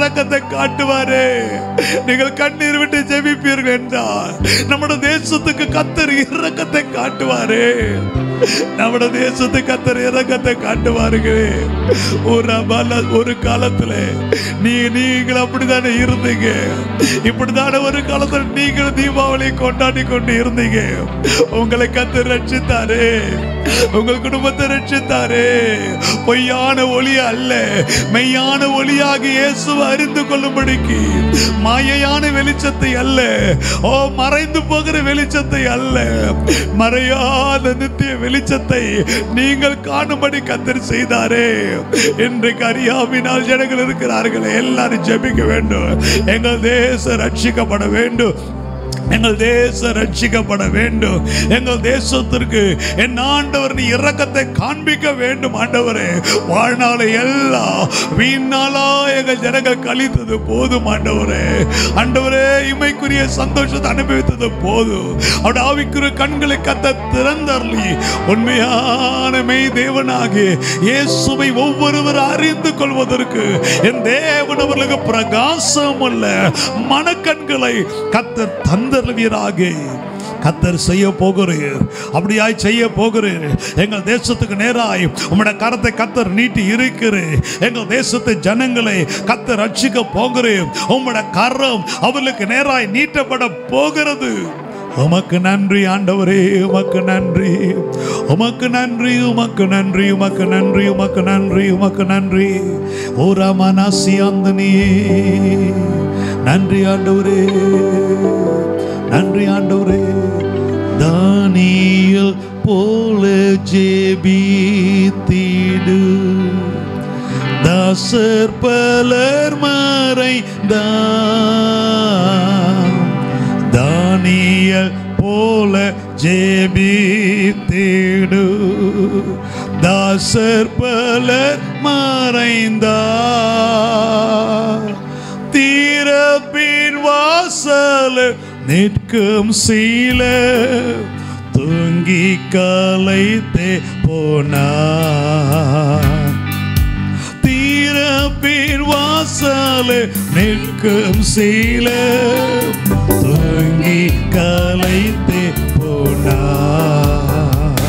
இரக்கத்தை காட்டுவாரே நீங்கள் கண்ணீர் விட்டு ஜெபிப்பீர்கள் என்றால் நம்முடைய தேசத்துக்கு கத்தர் இரக்கத்தை காட்டுவாரே நம்முடைய தேசத்துக்கு கத்தர் இரக்கத்தை காட்டுவாருங்களே ஒரு பல ஒரு காலத்துல நீ நீங்கள் அப்படித்தானே இருந்தீங்க இப்படித்தானே ஒரு காலத்துல நீங்கள் தீபாவளி கொண்டாடி கொண்டு இருந்தீங்க உங்களை கத்து ரட்சித்தாரே உங்கள் குடும்பத்தை ரட்சித்தாரே பொய்யான ஒளி அல்ல மெய்யான ஒளியாக இயேசுவை அறிந்து கொள்ளும்படிக்கு மாயையான வெளிச்சத்தை அல்ல ஓ மறைந்து போகிற வெளிச்சத்தை அல்ல மறையாத நித்திய வெளிச்சத்தை நீங்கள் காணும்படி கத்தர் செய்தாரே இன்றைக்கு அறியாவினால் ஜனங்கள் இருக்கிறார்கள் எல்லாரும் ஜெபிக்க வேண்டும் எங்கள் தேசம் ரட்சிக்கப்பட வேண்டும் எங்கள் தேசம் ரட்சிக்கப்பட வேண்டும் எங்கள் தேசத்திற்கு என் ஆண்டவர் நீ இரக்கத்தை காண்பிக்க வேண்டும் ஆண்டவரே வாழ்நாளை எல்லாம் வீணாலா எங்கள் ஜனங்கள் கழித்தது போதும் ஆண்டவரே ஆண்டவரே இமைக்குரிய சந்தோஷத்தை அனுபவித்தது போதும் அவருடைய ஆவிக்குரிய கண்களை கத்த திறந்தருளி உண்மையான மெய் தேவனாகி இயேசுவை ஒவ்வொருவர் அறிந்து கொள்வதற்கு என் தேவன் அவர்களுக்கு பிரகாசம் அல்ல மனக்கண்களை கத்தர் தந்தருவீராக கத்தர் செய்ய போகிறீர் அப்படியாய் செய்ய போகிறீர் எங்கள் தேசத்துக்கு நேராய் உம்முடைய கரத்தை கத்தர் நீட்டி இருக்கிறேன் எங்கள் தேசத்து ஜனங்களை கத்தர் ரட்சிக்க போகிறேன் உம்முடைய கரம் அவர்களுக்கு நேராய் நீட்டப்பட போகிறது உமக்கு நன்றி ஆண்டவரே உமக்கு நன்றி உமக்கு நன்றி உமக்கு நன்றி உமக்கு நன்றி உமக்கு நன்றி உமக்கு நன்றி ஓ ரமனாசி அந்தனியே நன்றி ஆண்டவரே நன்றி ஆண்டவரே தானியல் போல ஜெபித்திடு தாசர் பலர் மறைந்தான் தானியல் போல ஜெபித்திடு தாசர் பலர் மறைந்தார் தீரப்பின் வாசல் நிற்கும் சீல தூங்கி கலைத்தே போனார் தீரப்பின் வாசல் நிற்கும் சீல தூங்கி கலைத்தே போனார்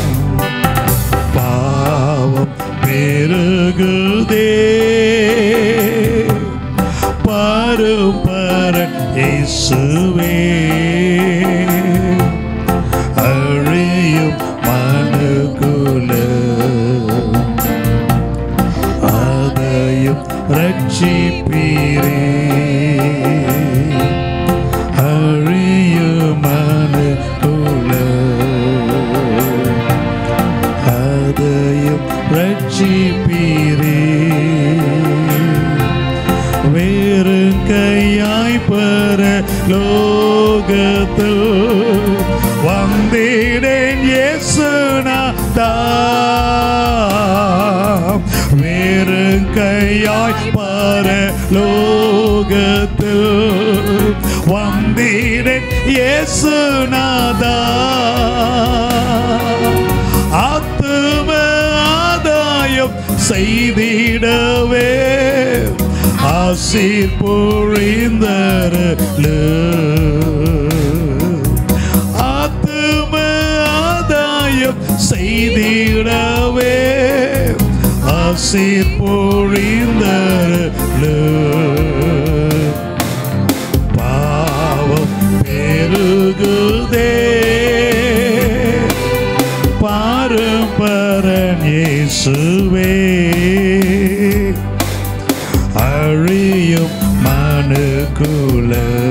பாவம் பெருகுதே பருப்பரன் இயேசுவே அழியும் மனுகுல அதையும் ரட்சிப்பீரே அழியும் மனுகுல அதையும் ரட்சிப்பீரே வேறு கையாய் பெற லோகத்தில் வந்திடேன் இயேசுநாதா வேறு கையாய் பெற லோகத்தில் வந்திடேன் இயேசுநாதா ஆத்தும ஆதாயம் செய்திடவே ஆசீர் பொழிந்தருளு ஆத்தும ஆதாயம் செய்திடவே ஆசீர் பொழிந்தருளு பாவம் பெருகுதே பாரம்பரன் இயேசுவே அழியும் மனுக்குல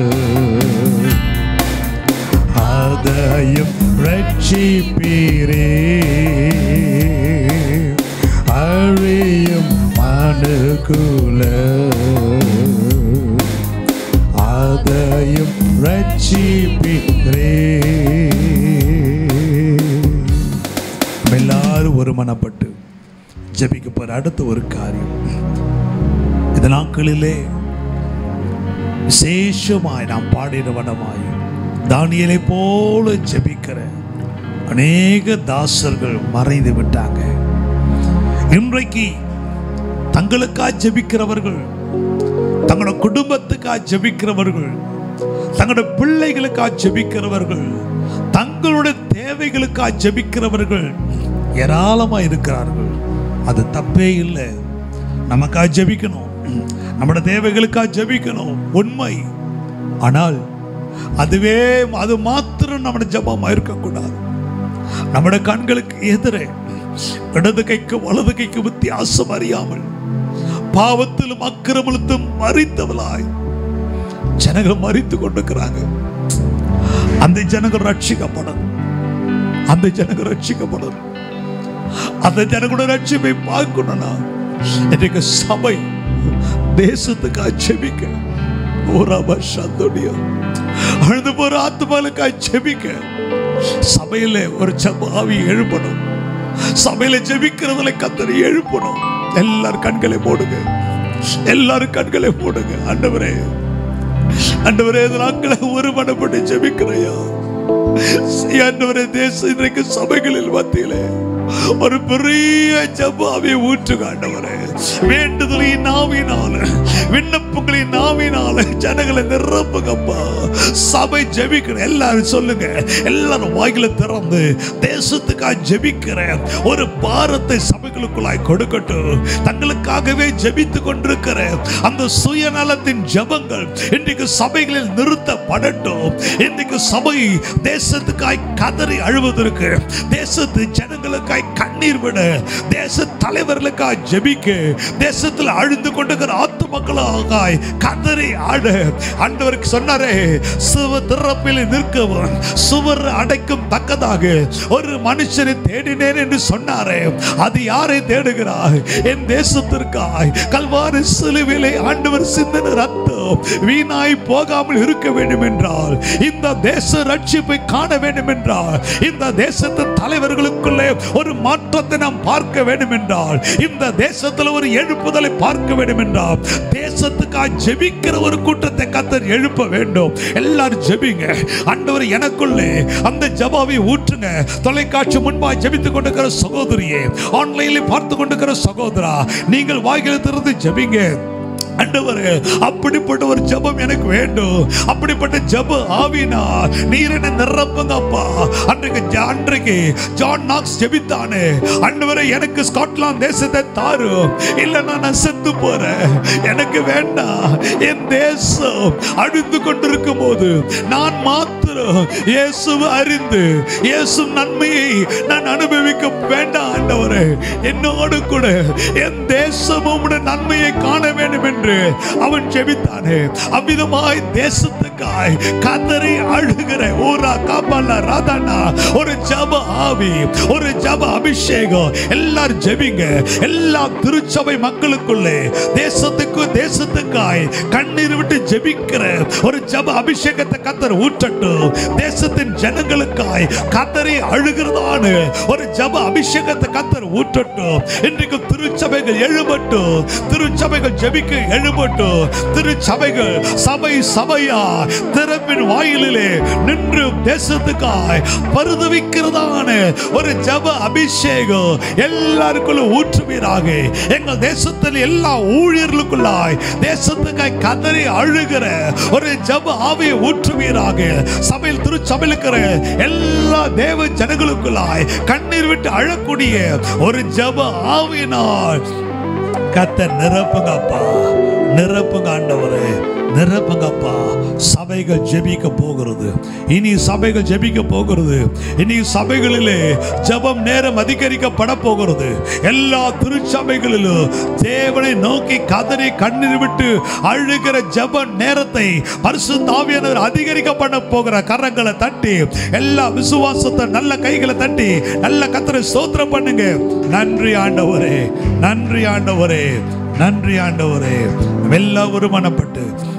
அதையும் ரட்சிப்பீரே அழியும் மனுக்குல அதையும் ரட்சிப்பீரே நம்ம எல்லாரும் ஒரு மனப்பட்டு ஜெபிக்க போற அடுத்த ஒரு காரியம் இந்த நாட்களிலே விசேஷமாய் நாம் பாடினவனமாய் தானியலை போல ஜெபிக்கிற அநேக தாசர்கள் மறைந்து விட்டாங்க இன்றைக்கு தங்களுக்காய் ஜெபிக்கிறவர்கள் தங்களோட குடும்பத்துக்காக ஜெபிக்கிறவர்கள் தங்களுடைய பிள்ளைகளுக்காக ஜெபிக்கிறவர்கள் தங்களுடைய தேவைகளுக்காக ஜெபிக்கிறவர்கள் ஏராளமா இருக்கிறார்கள் அது தப்பே இல்லை நமக்காக ஜெபிக்கணும் நம்முடைய தேவைகளுக்காக ஜெபிக்கணும் உண்மை ஆனால் அதுவே அது மாத்திரம் நம்முடைய ஜபமா இருக்கக்கூடாது நம்முடைய கண்களுக்கு எதிரே இடது கைக்கு வலது கைக்கு வித்தியாசம் அறியாமல் பாவத்திலும் அக்கிரமத்திலும் மறித்தவளாய் ஜனங்கள் மறித்து கொண்டிருக்கிறாங்க அந்த ஜனங்கள் ரட்சிக்கப்படணும் அந்த ஜனங்கள் ரட்சிக்கப்படணும் அந்த ஜனங்களோட ரட்சிப்பை பார்க்கணும்னா இன்றைக்கு சபை தேசத்துக்காக ஜெபிக்க ஓராபா சந்தோடியம் அழுது போற ஆத்மாலுக்காக ஜெபிக்க சபையில ஒரு ஜப ஆவி எழுப்பணும் சபையில ஜெபிக்கிறதுல கத்தரி எழுப்பணும் எல்லாரும் கண்களை மூடுங்க எல்லாரும் கண்களை மூடுங்க ஆண்டவரே ஆண்டவரே இந்த நாட்களை ஒருமனப்பட்டு ஜெபிக்கிறையா ஆண்டவரே தேச இன்றைக்கு சபைகளில் மத்தியிலே ஒரு பெரிய ஜபாவை ஊற்றுங்க ஆண்டவரே வேண்டுதலின் நாவினால விண்ணப்பங்களின் நாவினால ஜனங்களை நிரப்புங்கப்பா சபை ஜெபிக்கிற எல்லாரும் சொல்லுங்க எல்லாரும் வாயில திறந்து தேசத்துக்காக ஜெபிக்கிற ஒரு பாரத்தை சபைகளுக்குள்ளாய் கொடுக்கட்டும் தங்களுக்காகவே ஜெபித்து கொண்டிருக்கிற அந்த சுயநலத்தின் ஜெபங்கள் இன்றைக்கு சபைகளில் நிறுத்தப்படட்டும் இன்றைக்கு சபை தேசத்துக்காய் கதறி அழுவதற்கு தேசத்து ஜனங்களுக்காய் கண்ணீர் விட தேச தலைவர்களுக்காய் ஜெபிக்க தேசத்தில் அழுந்து கொண்டிருக்கிற ஆத்து மக்களுக்காய் கதறி ஆட ஆண்டவருக்கு சொன்னாரே சுவ திறப்பில் நிற்கவும் சுவர் அடைக்கும் தக்கதாக ஒரு மனுஷனை தேடினேன் என்று சொன்னாரே அது யாரை தேடுகிறாய் என் தேசத்திற்காய் கல்வாரி சிலுவிலே ஆண்டவர் சிந்தன ரத்தம் வீணாய் போகாமல் இருக்க வேண்டும் என்றால் இந்த தேச ரட்சிப்பை காண வேண்டும் என்றால் இந்த தேசத்து தலைவர்களுக்குள்ளே ஒரு மாற்றத்தை நாம் பார்க்க வேண்டும் என்றால் இந்த தேசத்தில் ஒரு எழுப்புதலை பார்க்க வேண்டும் என்றால் தேசத்துக்காக ஜெபிக்கிற ஒரு கூட்டத்தை கத்தர் எழுப்ப வேண்டும் எல்லாரும் ஜெபிங்க ஆண்டவர் எனக்குள்ளே அந்த ஜபாவை ஊற்றுங்க தொலைக்காட்சி முன்பாய் ஜெபித்துக் கொண்டிருக்கிற சகோதரியே ஆன்லைனில் பார்த்து கொண்டிருக்கிற சகோதரா நீங்கள் வாய்களை திறந்து ஜெபிங்க ஆண்டவரே அப்படிப்பட்ட ஒரு ஜெபம் எனக்கு வேண்டும் அப்படிப்பட்ட ஜெப ஆவினா நீர் என்ன நிரப்புங்க அப்பா அன்றைக்கு ஜா- அன்றைக்கு ஜான் நாக்ஸ் ஜெபித்தானே ஆண்டவரே எனக்கு ஸ்காட்லாந்து தேசத்தை தாரு இல்லைன்னா நான் செத்து போறேன் எனக்கு வேண்டாம் என் தேசம் அழிந்து கொண்டிருக்கும் போது நான் மாத்திரம் இயேசுவை அறிந்து இயேசு நன்மையை நான் அனுபவிக்க வேண்டாம் ஆண்டவரே என்னோடு கூட என் தேசமும் உம்முடைய நன்மையை காண வேண்டும் என்று அவன் ஜெபித்தானே அவ்விதமாய் தேசத்துக்காய் கதறி அழுகிற ஊரா காப்பால ராதானா ஒரு ஜப ஆவி ஒரு ஜப அபிஷேகம் எல்லாரும் ஜெபிங்க எல்லா திருச்சபை மக்களுக்குள்ளே தேசத்துக்கு தேசத்துக்காய் கண்ணீர் விட்டு ஜெபிக்கிற ஒரு ஜப அபிஷேகத்தை கத்தர் ஊற்றட்டும் தேசத்தின் ஜனங்களுக்காய் கத்தரி அழுகிறதான ஒரு ஜப அபிஷேகத்தை கத்தர் ஊற்றட்டும் இன்றைக்கு திருச்சபைகள் எழும்பட்டும் திருச்சபைகள் ஜெபிக்க எழும்பட்டும் திருச்சபைகள் சபை சபையா திறப்பின் வாயிலிலே நின்று தேசத்துக்காய் பருதவிக்கிறதான ஒரு ஜப அபிஷேகம் எல்லாருக்குள்ளும் ஊற்றுவீராக எங்கள் தேசத்தில் எல்லா ஊழியர்களுக்குள்ளாய் தேசத்துக்காய் கதறி அழுகிற ஒரு ஜப ஆவியை ஊற்றுவீராக சபையில் திருச்சபையில் இருக்கிற எல்லா தேவ ஜனங்களுக்குள்ளாய் கண்ணீர் விட்டு அழக்கூடிய ஒரு ஜப ஆவியினால் கத்த நிரப்புங்கப்பா நிரப்புங்க ஆண்டவரே நிரப்புங்கப்பா சபைகள் ஜெபிக்க போகிறது இனி சபைகள் ஜெபிக்க போகிறது இனி சபைகளிலே ஜெபம் நேரம் அதிகரிக்கப்பட போகிறது எல்லா திருச்சபைகளிலும் தேவனை நோக்கி கதறி கண்ணீர் விட்டு அழுகிற ஜெப நேரத்தை பரிசுத்த ஆவியானவர் அதிகரிக்க பண்ண போகிற கரங்களை தட்டி எல்லா விசுவாசத்தை நல்ல கைகளை தட்டி நல்ல கத்தரை ஸ்தோத்திரம் பண்ணுங்க நன்றி ஆண்டவரே நன்றி ஆண்டவரே நன்றி ஆண்டவரே எல்லாம் ஒருமனப்பட்டு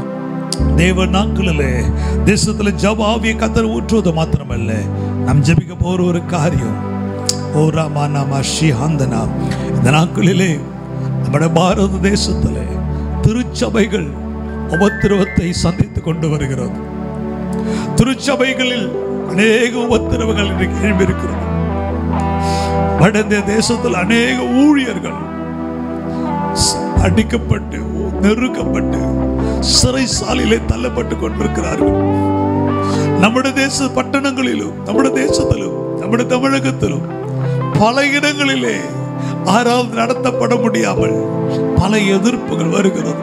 தேவ நாட்களிலே தேசத்துல ஜப ஆவிய கத்தர் ஊற்றுவது மாத்திரமல்ல நாம் ஜெபிக்க போற ஒரு காரியம் ஓ ராமா நாமா ஸ்ரீஹாந்தனா இந்த நாட்களிலே നമ്മുടെ பாரத தேசத்திலே திருச்சபைகள் உபத்திரவத்தை சந்தித்து கொண்டு வருகிறது திருச்சபைகளில் அநேக உபத்திரவங்கள் இன்றைக்கு எழும்பியிருக்கிறது வட இந்திய தேசத்தில் அநேக ஊழியர்கள் ஸ்- அடிக்கப்பட்டு நெருக்கப்பட்டு சிறைசாலையிலே தள்ளப்பட்டு கொண்டிருக்கிறார்கள் നമ്മുടെ ദേശ പട്ടണങ്ങളിലും നമ്മുടെ ദേശത്തിലും നമ്മുടെ தமிழகத்திலும் பல இடங்களிலே ஆராதனை நடத்தப்பட முடியாமல் பல எதிர்ப்புகள் வருகிறது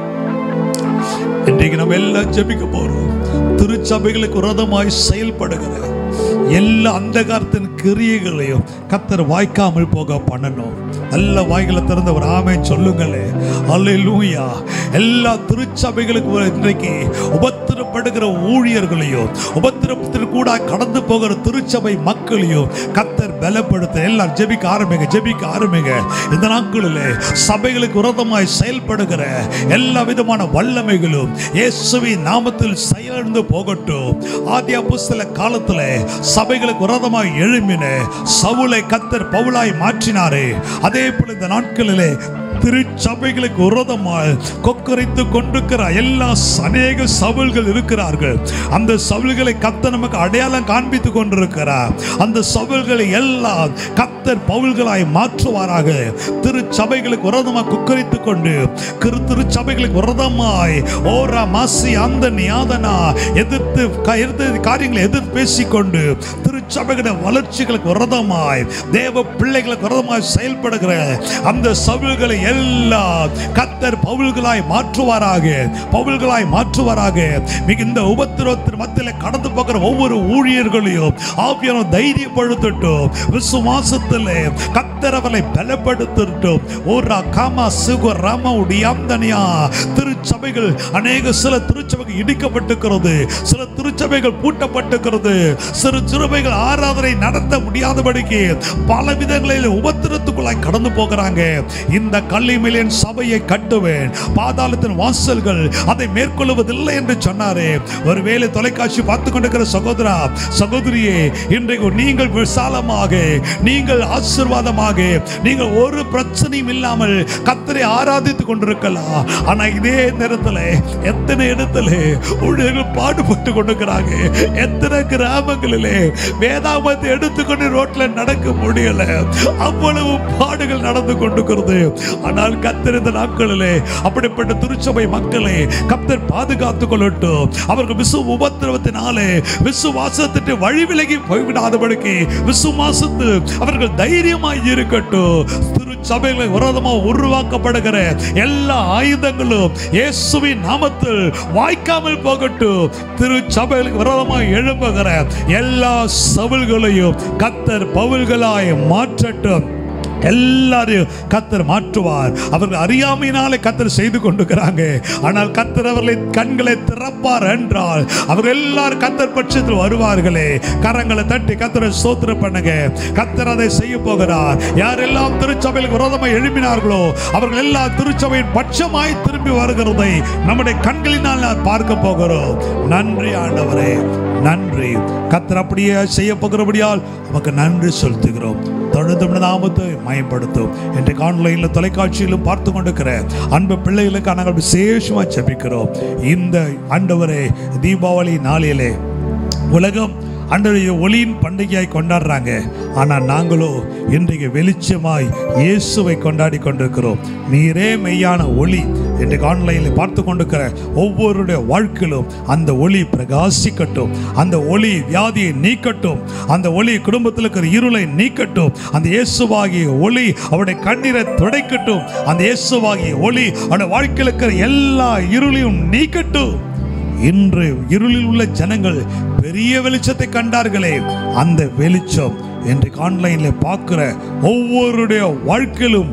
இன்றைக்கு நம்ம எல்லாம் ஜெபிக்க போறோம் திருச்சபைகளுக்கு விரதமாய் செயல்படுகிற எல்லா அந்தகாரத்தின் கிரியைகளையும் கத்தர் வாய்க்காமல் போக பண்ணணும் நல்ல வாய்களை திறந்த ஒரு ஆமை சொல்லுங்களே அல்லேலூயா எல்லா திருச்சபைகளுக்கு ஒரு இன்றைக்கு உபத்திரப்படுகிற ஊழியர்களையும் உபத்திரத்திற்கு கூட கடந்து போகிற திருச்சபை மக்களையும் கத்தர் பலப்படுத்த எல்லாம் ஜெபிக்க ஆரம்பிங்க ஜெபிக்க ஆரம்பிங்க இந்த நாட்களிலே சபைகளுக்கு விரோதமாய் செயல்படுகிற எல்லா விதமான வல்லமைகளும் இயேசுவின் நாமத்தில் செயலிழந்து போகட்டும் ஆதி அப்போஸ்தல காலத்திலே சபைகளுக்கு விரோதமாய் எழும்பின சவுலை கத்தர் பவுலாய் மாற்றினாரே அதே போல இந்த நாட்களிலே திருச்சபைகளுக்கு விரோதமாய் கொக்கரித்து கொண்டிருக்கிற எல்லா அநேக சவுல்கள் இருக்கிறார்கள் அந்த சவுல்களை கத்தர் நமக்கு அடையாளம் காண்பித்து கொண்டிருக்கிறார் அந்த சவுல்களை எல்லாம் கத்தர் பவுல்களாய் மாற்றுவாராக திருச்சபைகளுக்கு விரோதமாய் கொக்கரித்து கொண்டு கிரு திருச்சபைகளுக்கு விரோதமாய் ஓரா மாசி அந்த நியாதனா எதிர்த்து க- எதிர்த்து காரியங்களை எதிர்த்து பேசிக்கொண்டு திருச்சபைகளுடைய வளர்ச்சிகளுக்கு விரோதமாய் தேவ பிள்ளைகளுக்கு விரோதமாய் செயல்படுகிற அந்த சவுல்களை எல்லாம் கத்தர் பவுல்களாய் மாற்றுவாராக பவுல்களாய் மாற்றுவாராக மிகுந்த உபத்திரவத்தின் மத்தியில் கடந்து போகிற ஒவ்வொரு ஊழியர்களையும் ஆவியான தைரியப்படுத்தட்டும் விசுவாசத்தில் கத்தர் அவரை பலப்படுத்தட்டும் ஒரு காமா சுக ராம உடியாந்தனியா திருச்சபைகள் அநேக சில திருச்சபைகள் இடிக்கப்பட்டிருக்கிறது சில திருச்சபைகள் பூட்டப்பட்டிருக்கிறது சிறு சிறுபைகள் ஆராதனை நடத்த முடியாதபடிக்கு பல விதங்களில் உபத்திரத்துக்குள்ளாய் கடந்து போகிறாங்க இந்த கல்லிமிலியன் சபையை கட்டுவேன் பாதாளத்தின் வாசல்கள் அதை மேற்கொள்வதில்லை என்று சொன்னாரே ஒருவேளை தொலைக்காட்சி பார்த்து கொண்டிருக்கிற சகோதரா சகோதரியே இன்றைக்கு நீங்கள் விசாலமாக நீங்கள் ஆசீர்வாதமாக நீங்கள் ஒரு பிரச்சனையும் இல்லாமல் கத்தரை ஆராதித்துக் கொண்டிருக்கலாம் ஆனா இதே நேரத்தில் எத்தனை இடத்துல ஊழியர்கள் பாடுபட்டு கொண்டிருக்கிறாங்க எத்தனை கிராமங்களிலே வேதாமத்தை எடுத்துக்கொண்டு ரோட்ல நடக்க முடியல அவ்வளவு பாடுகள் நடந்து கொண்டிருக்கிறது ஆனால் கத்தர் இந்த நாட்களிலே அப்படிப்பட்ட திருச்சபை மக்களை கத்தர் பாதுகாத்துக் கொள்ளட்டும் அவர்கள் விசு உபத்திரவத்தினாலே விசுவாசத்திட்டு வழி விலகி போய்விடாதபடிக்கு விசுவாசத்து அவர்கள் தைரியமாய் இருக்கட்டும் திருச்சபைகளை விரோதமாக உருவாக்கப்படுகிற எல்லா ஆயுதங்களும் இயேசுவின் நாமத்தில் வாய்க்காமல் போகட்டும் திருச்சபைகளுக்கு விரோதமாக எழும்புகிற எல்லா சவுல்களையும் கத்தர் பவுல்களாய் மாற்றட்டும் எல்லாரையும் கத்தர் மாற்றுவார் அவர்கள் அறியாமையினாலே கத்தர் செய்து கொண்டிருக்கிறாங்க ஆனால் கத்தர் அவர்களை கண்களை திறப்பார் என்றால் அவர்கள் எல்லாரும் கத்தர் பட்சத்தில் வருவார்களே கரங்களை தட்டி கத்தரை சோத்திர பண்ணுங்க கத்தர் அதை செய்ய போகிறார் யாரெல்லாம் திருச்சபையில் விரோதமாக எழுப்பினார்களோ அவர்கள் எல்லாம் திருச்சபையின் பட்சமாய் திரும்பி வருகிறதை நம்முடைய கண்களினால் நான் பார்க்க போகிறோம் நன்றி ஆண்டவரே நன்றி கத்தர் அப்படியே செய்ய போகிறபடியால் நமக்கு நன்றி செலுத்துகிறோம் தொடர்ந்து நம்முடைய நாமத்தை மயப்படுத்தும் இன்றைக்கு ஆன்லைனில் தொலைக்காட்சியிலும் பார்த்து கொண்டிருக்கிற அன்பு பிள்ளைகளுக்கு நாங்கள் விசேஷமாக ஜெபிக்கிறோம் இந்த ஆண்டவரே தீபாவளி நாளிலே உலகம் அன்றைய ஒளியின் பண்டிகையாய் கொண்டாடுறாங்க ஆனால் நாங்களோ இன்றைக்கு வெளிச்சமாய் இயேசுவை கொண்டாடி கொண்டிருக்கிறோம் நீரே மெய்யான ஒளி இன்றைக்கு ஆன்லைனில் பார்த்து கொண்டிருக்கிற ஒவ்வொருடைய வாழ்க்கையிலும் அந்த ஒளி பிரகாசிக்கட்டும் அந்த ஒளி வியாதியை நீக்கட்டும் அந்த ஒளி குடும்பத்தில் இருக்கிற இருளை நீக்கட்டும் அந்த இயேசுவாகிய ஒளி அவருடைய கண்ணீரை துடைக்கட்டும் அந்த இயேசுவாகிய ஒளி அவருடைய வாழ்க்கையில் இருக்கிற எல்லா இருளையும் நீக்கட்டும் இன்று இருளில் உள்ள ஜனங்கள் பெரிய வெளிச்சத்தை கண்டார்களே அந்த வெளிச்சம் இன்றைக்கு ஆன்லைன்ல பார்க்கிற ஒவ்வொருடைய வாழ்க்கையிலும்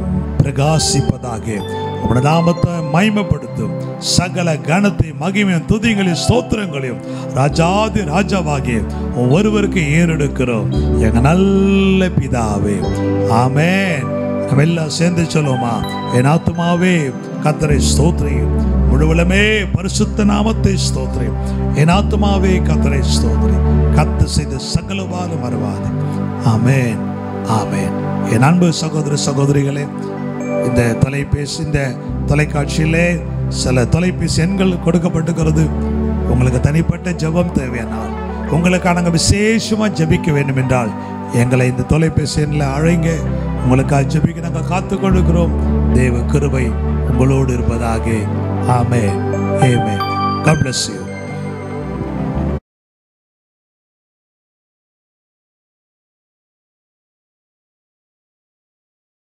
பிரகாசிப்பதாக உம்முடைய நாமத்தை மகிமைப்படுத்தும் சகல கனத்தை மகிமையும் துதிகளையும் ஸ்தோத்திரங்களையும் ராஜாதி ராஜாவாகிய ஒவ்வொருவருக்கு ஏறெடுக்கிறோம் எங்க நல்ல பிதாவே ஆமென் நம்ம எல்லாம் சேர்ந்து சொல்லுவோமா என் ஆத்துமாவே கத்தரை ஸ்தோத்திரியும் முழுவலமே பரிசுத்த நாமத்தை ஸ்தோத்திரி என் ஆத்துமாவே கத்தரை ஸ்தோத்திரி கத்து செய்த சகலவாத மறவாது ஆமென் ஆமென் என் அன்பு சகோதர சகோதரிகளே இந்த தொலைபேசி இந்த தொலைக்காட்சியிலே சில தொலைபேசி எண்கள் கொடுக்கப்பட்டிருக்கிறது உங்களுக்கு தனிப்பட்ட ஜெபம் தேவையானால் உங்களுக்காக நாங்கள் விசேஷமாக ஜெபிக்க வேண்டும் என்றால் எங்களை இந்த தொலைபேசி எண்ணில் அழைங்க உங்களுக்காக ஜெபிக்க நாங்கள் காத்து கொண்டிருக்கிறோம் தேவ கிருபை உங்களோடு இருப்பதாக ஆமே Amen. God bless you.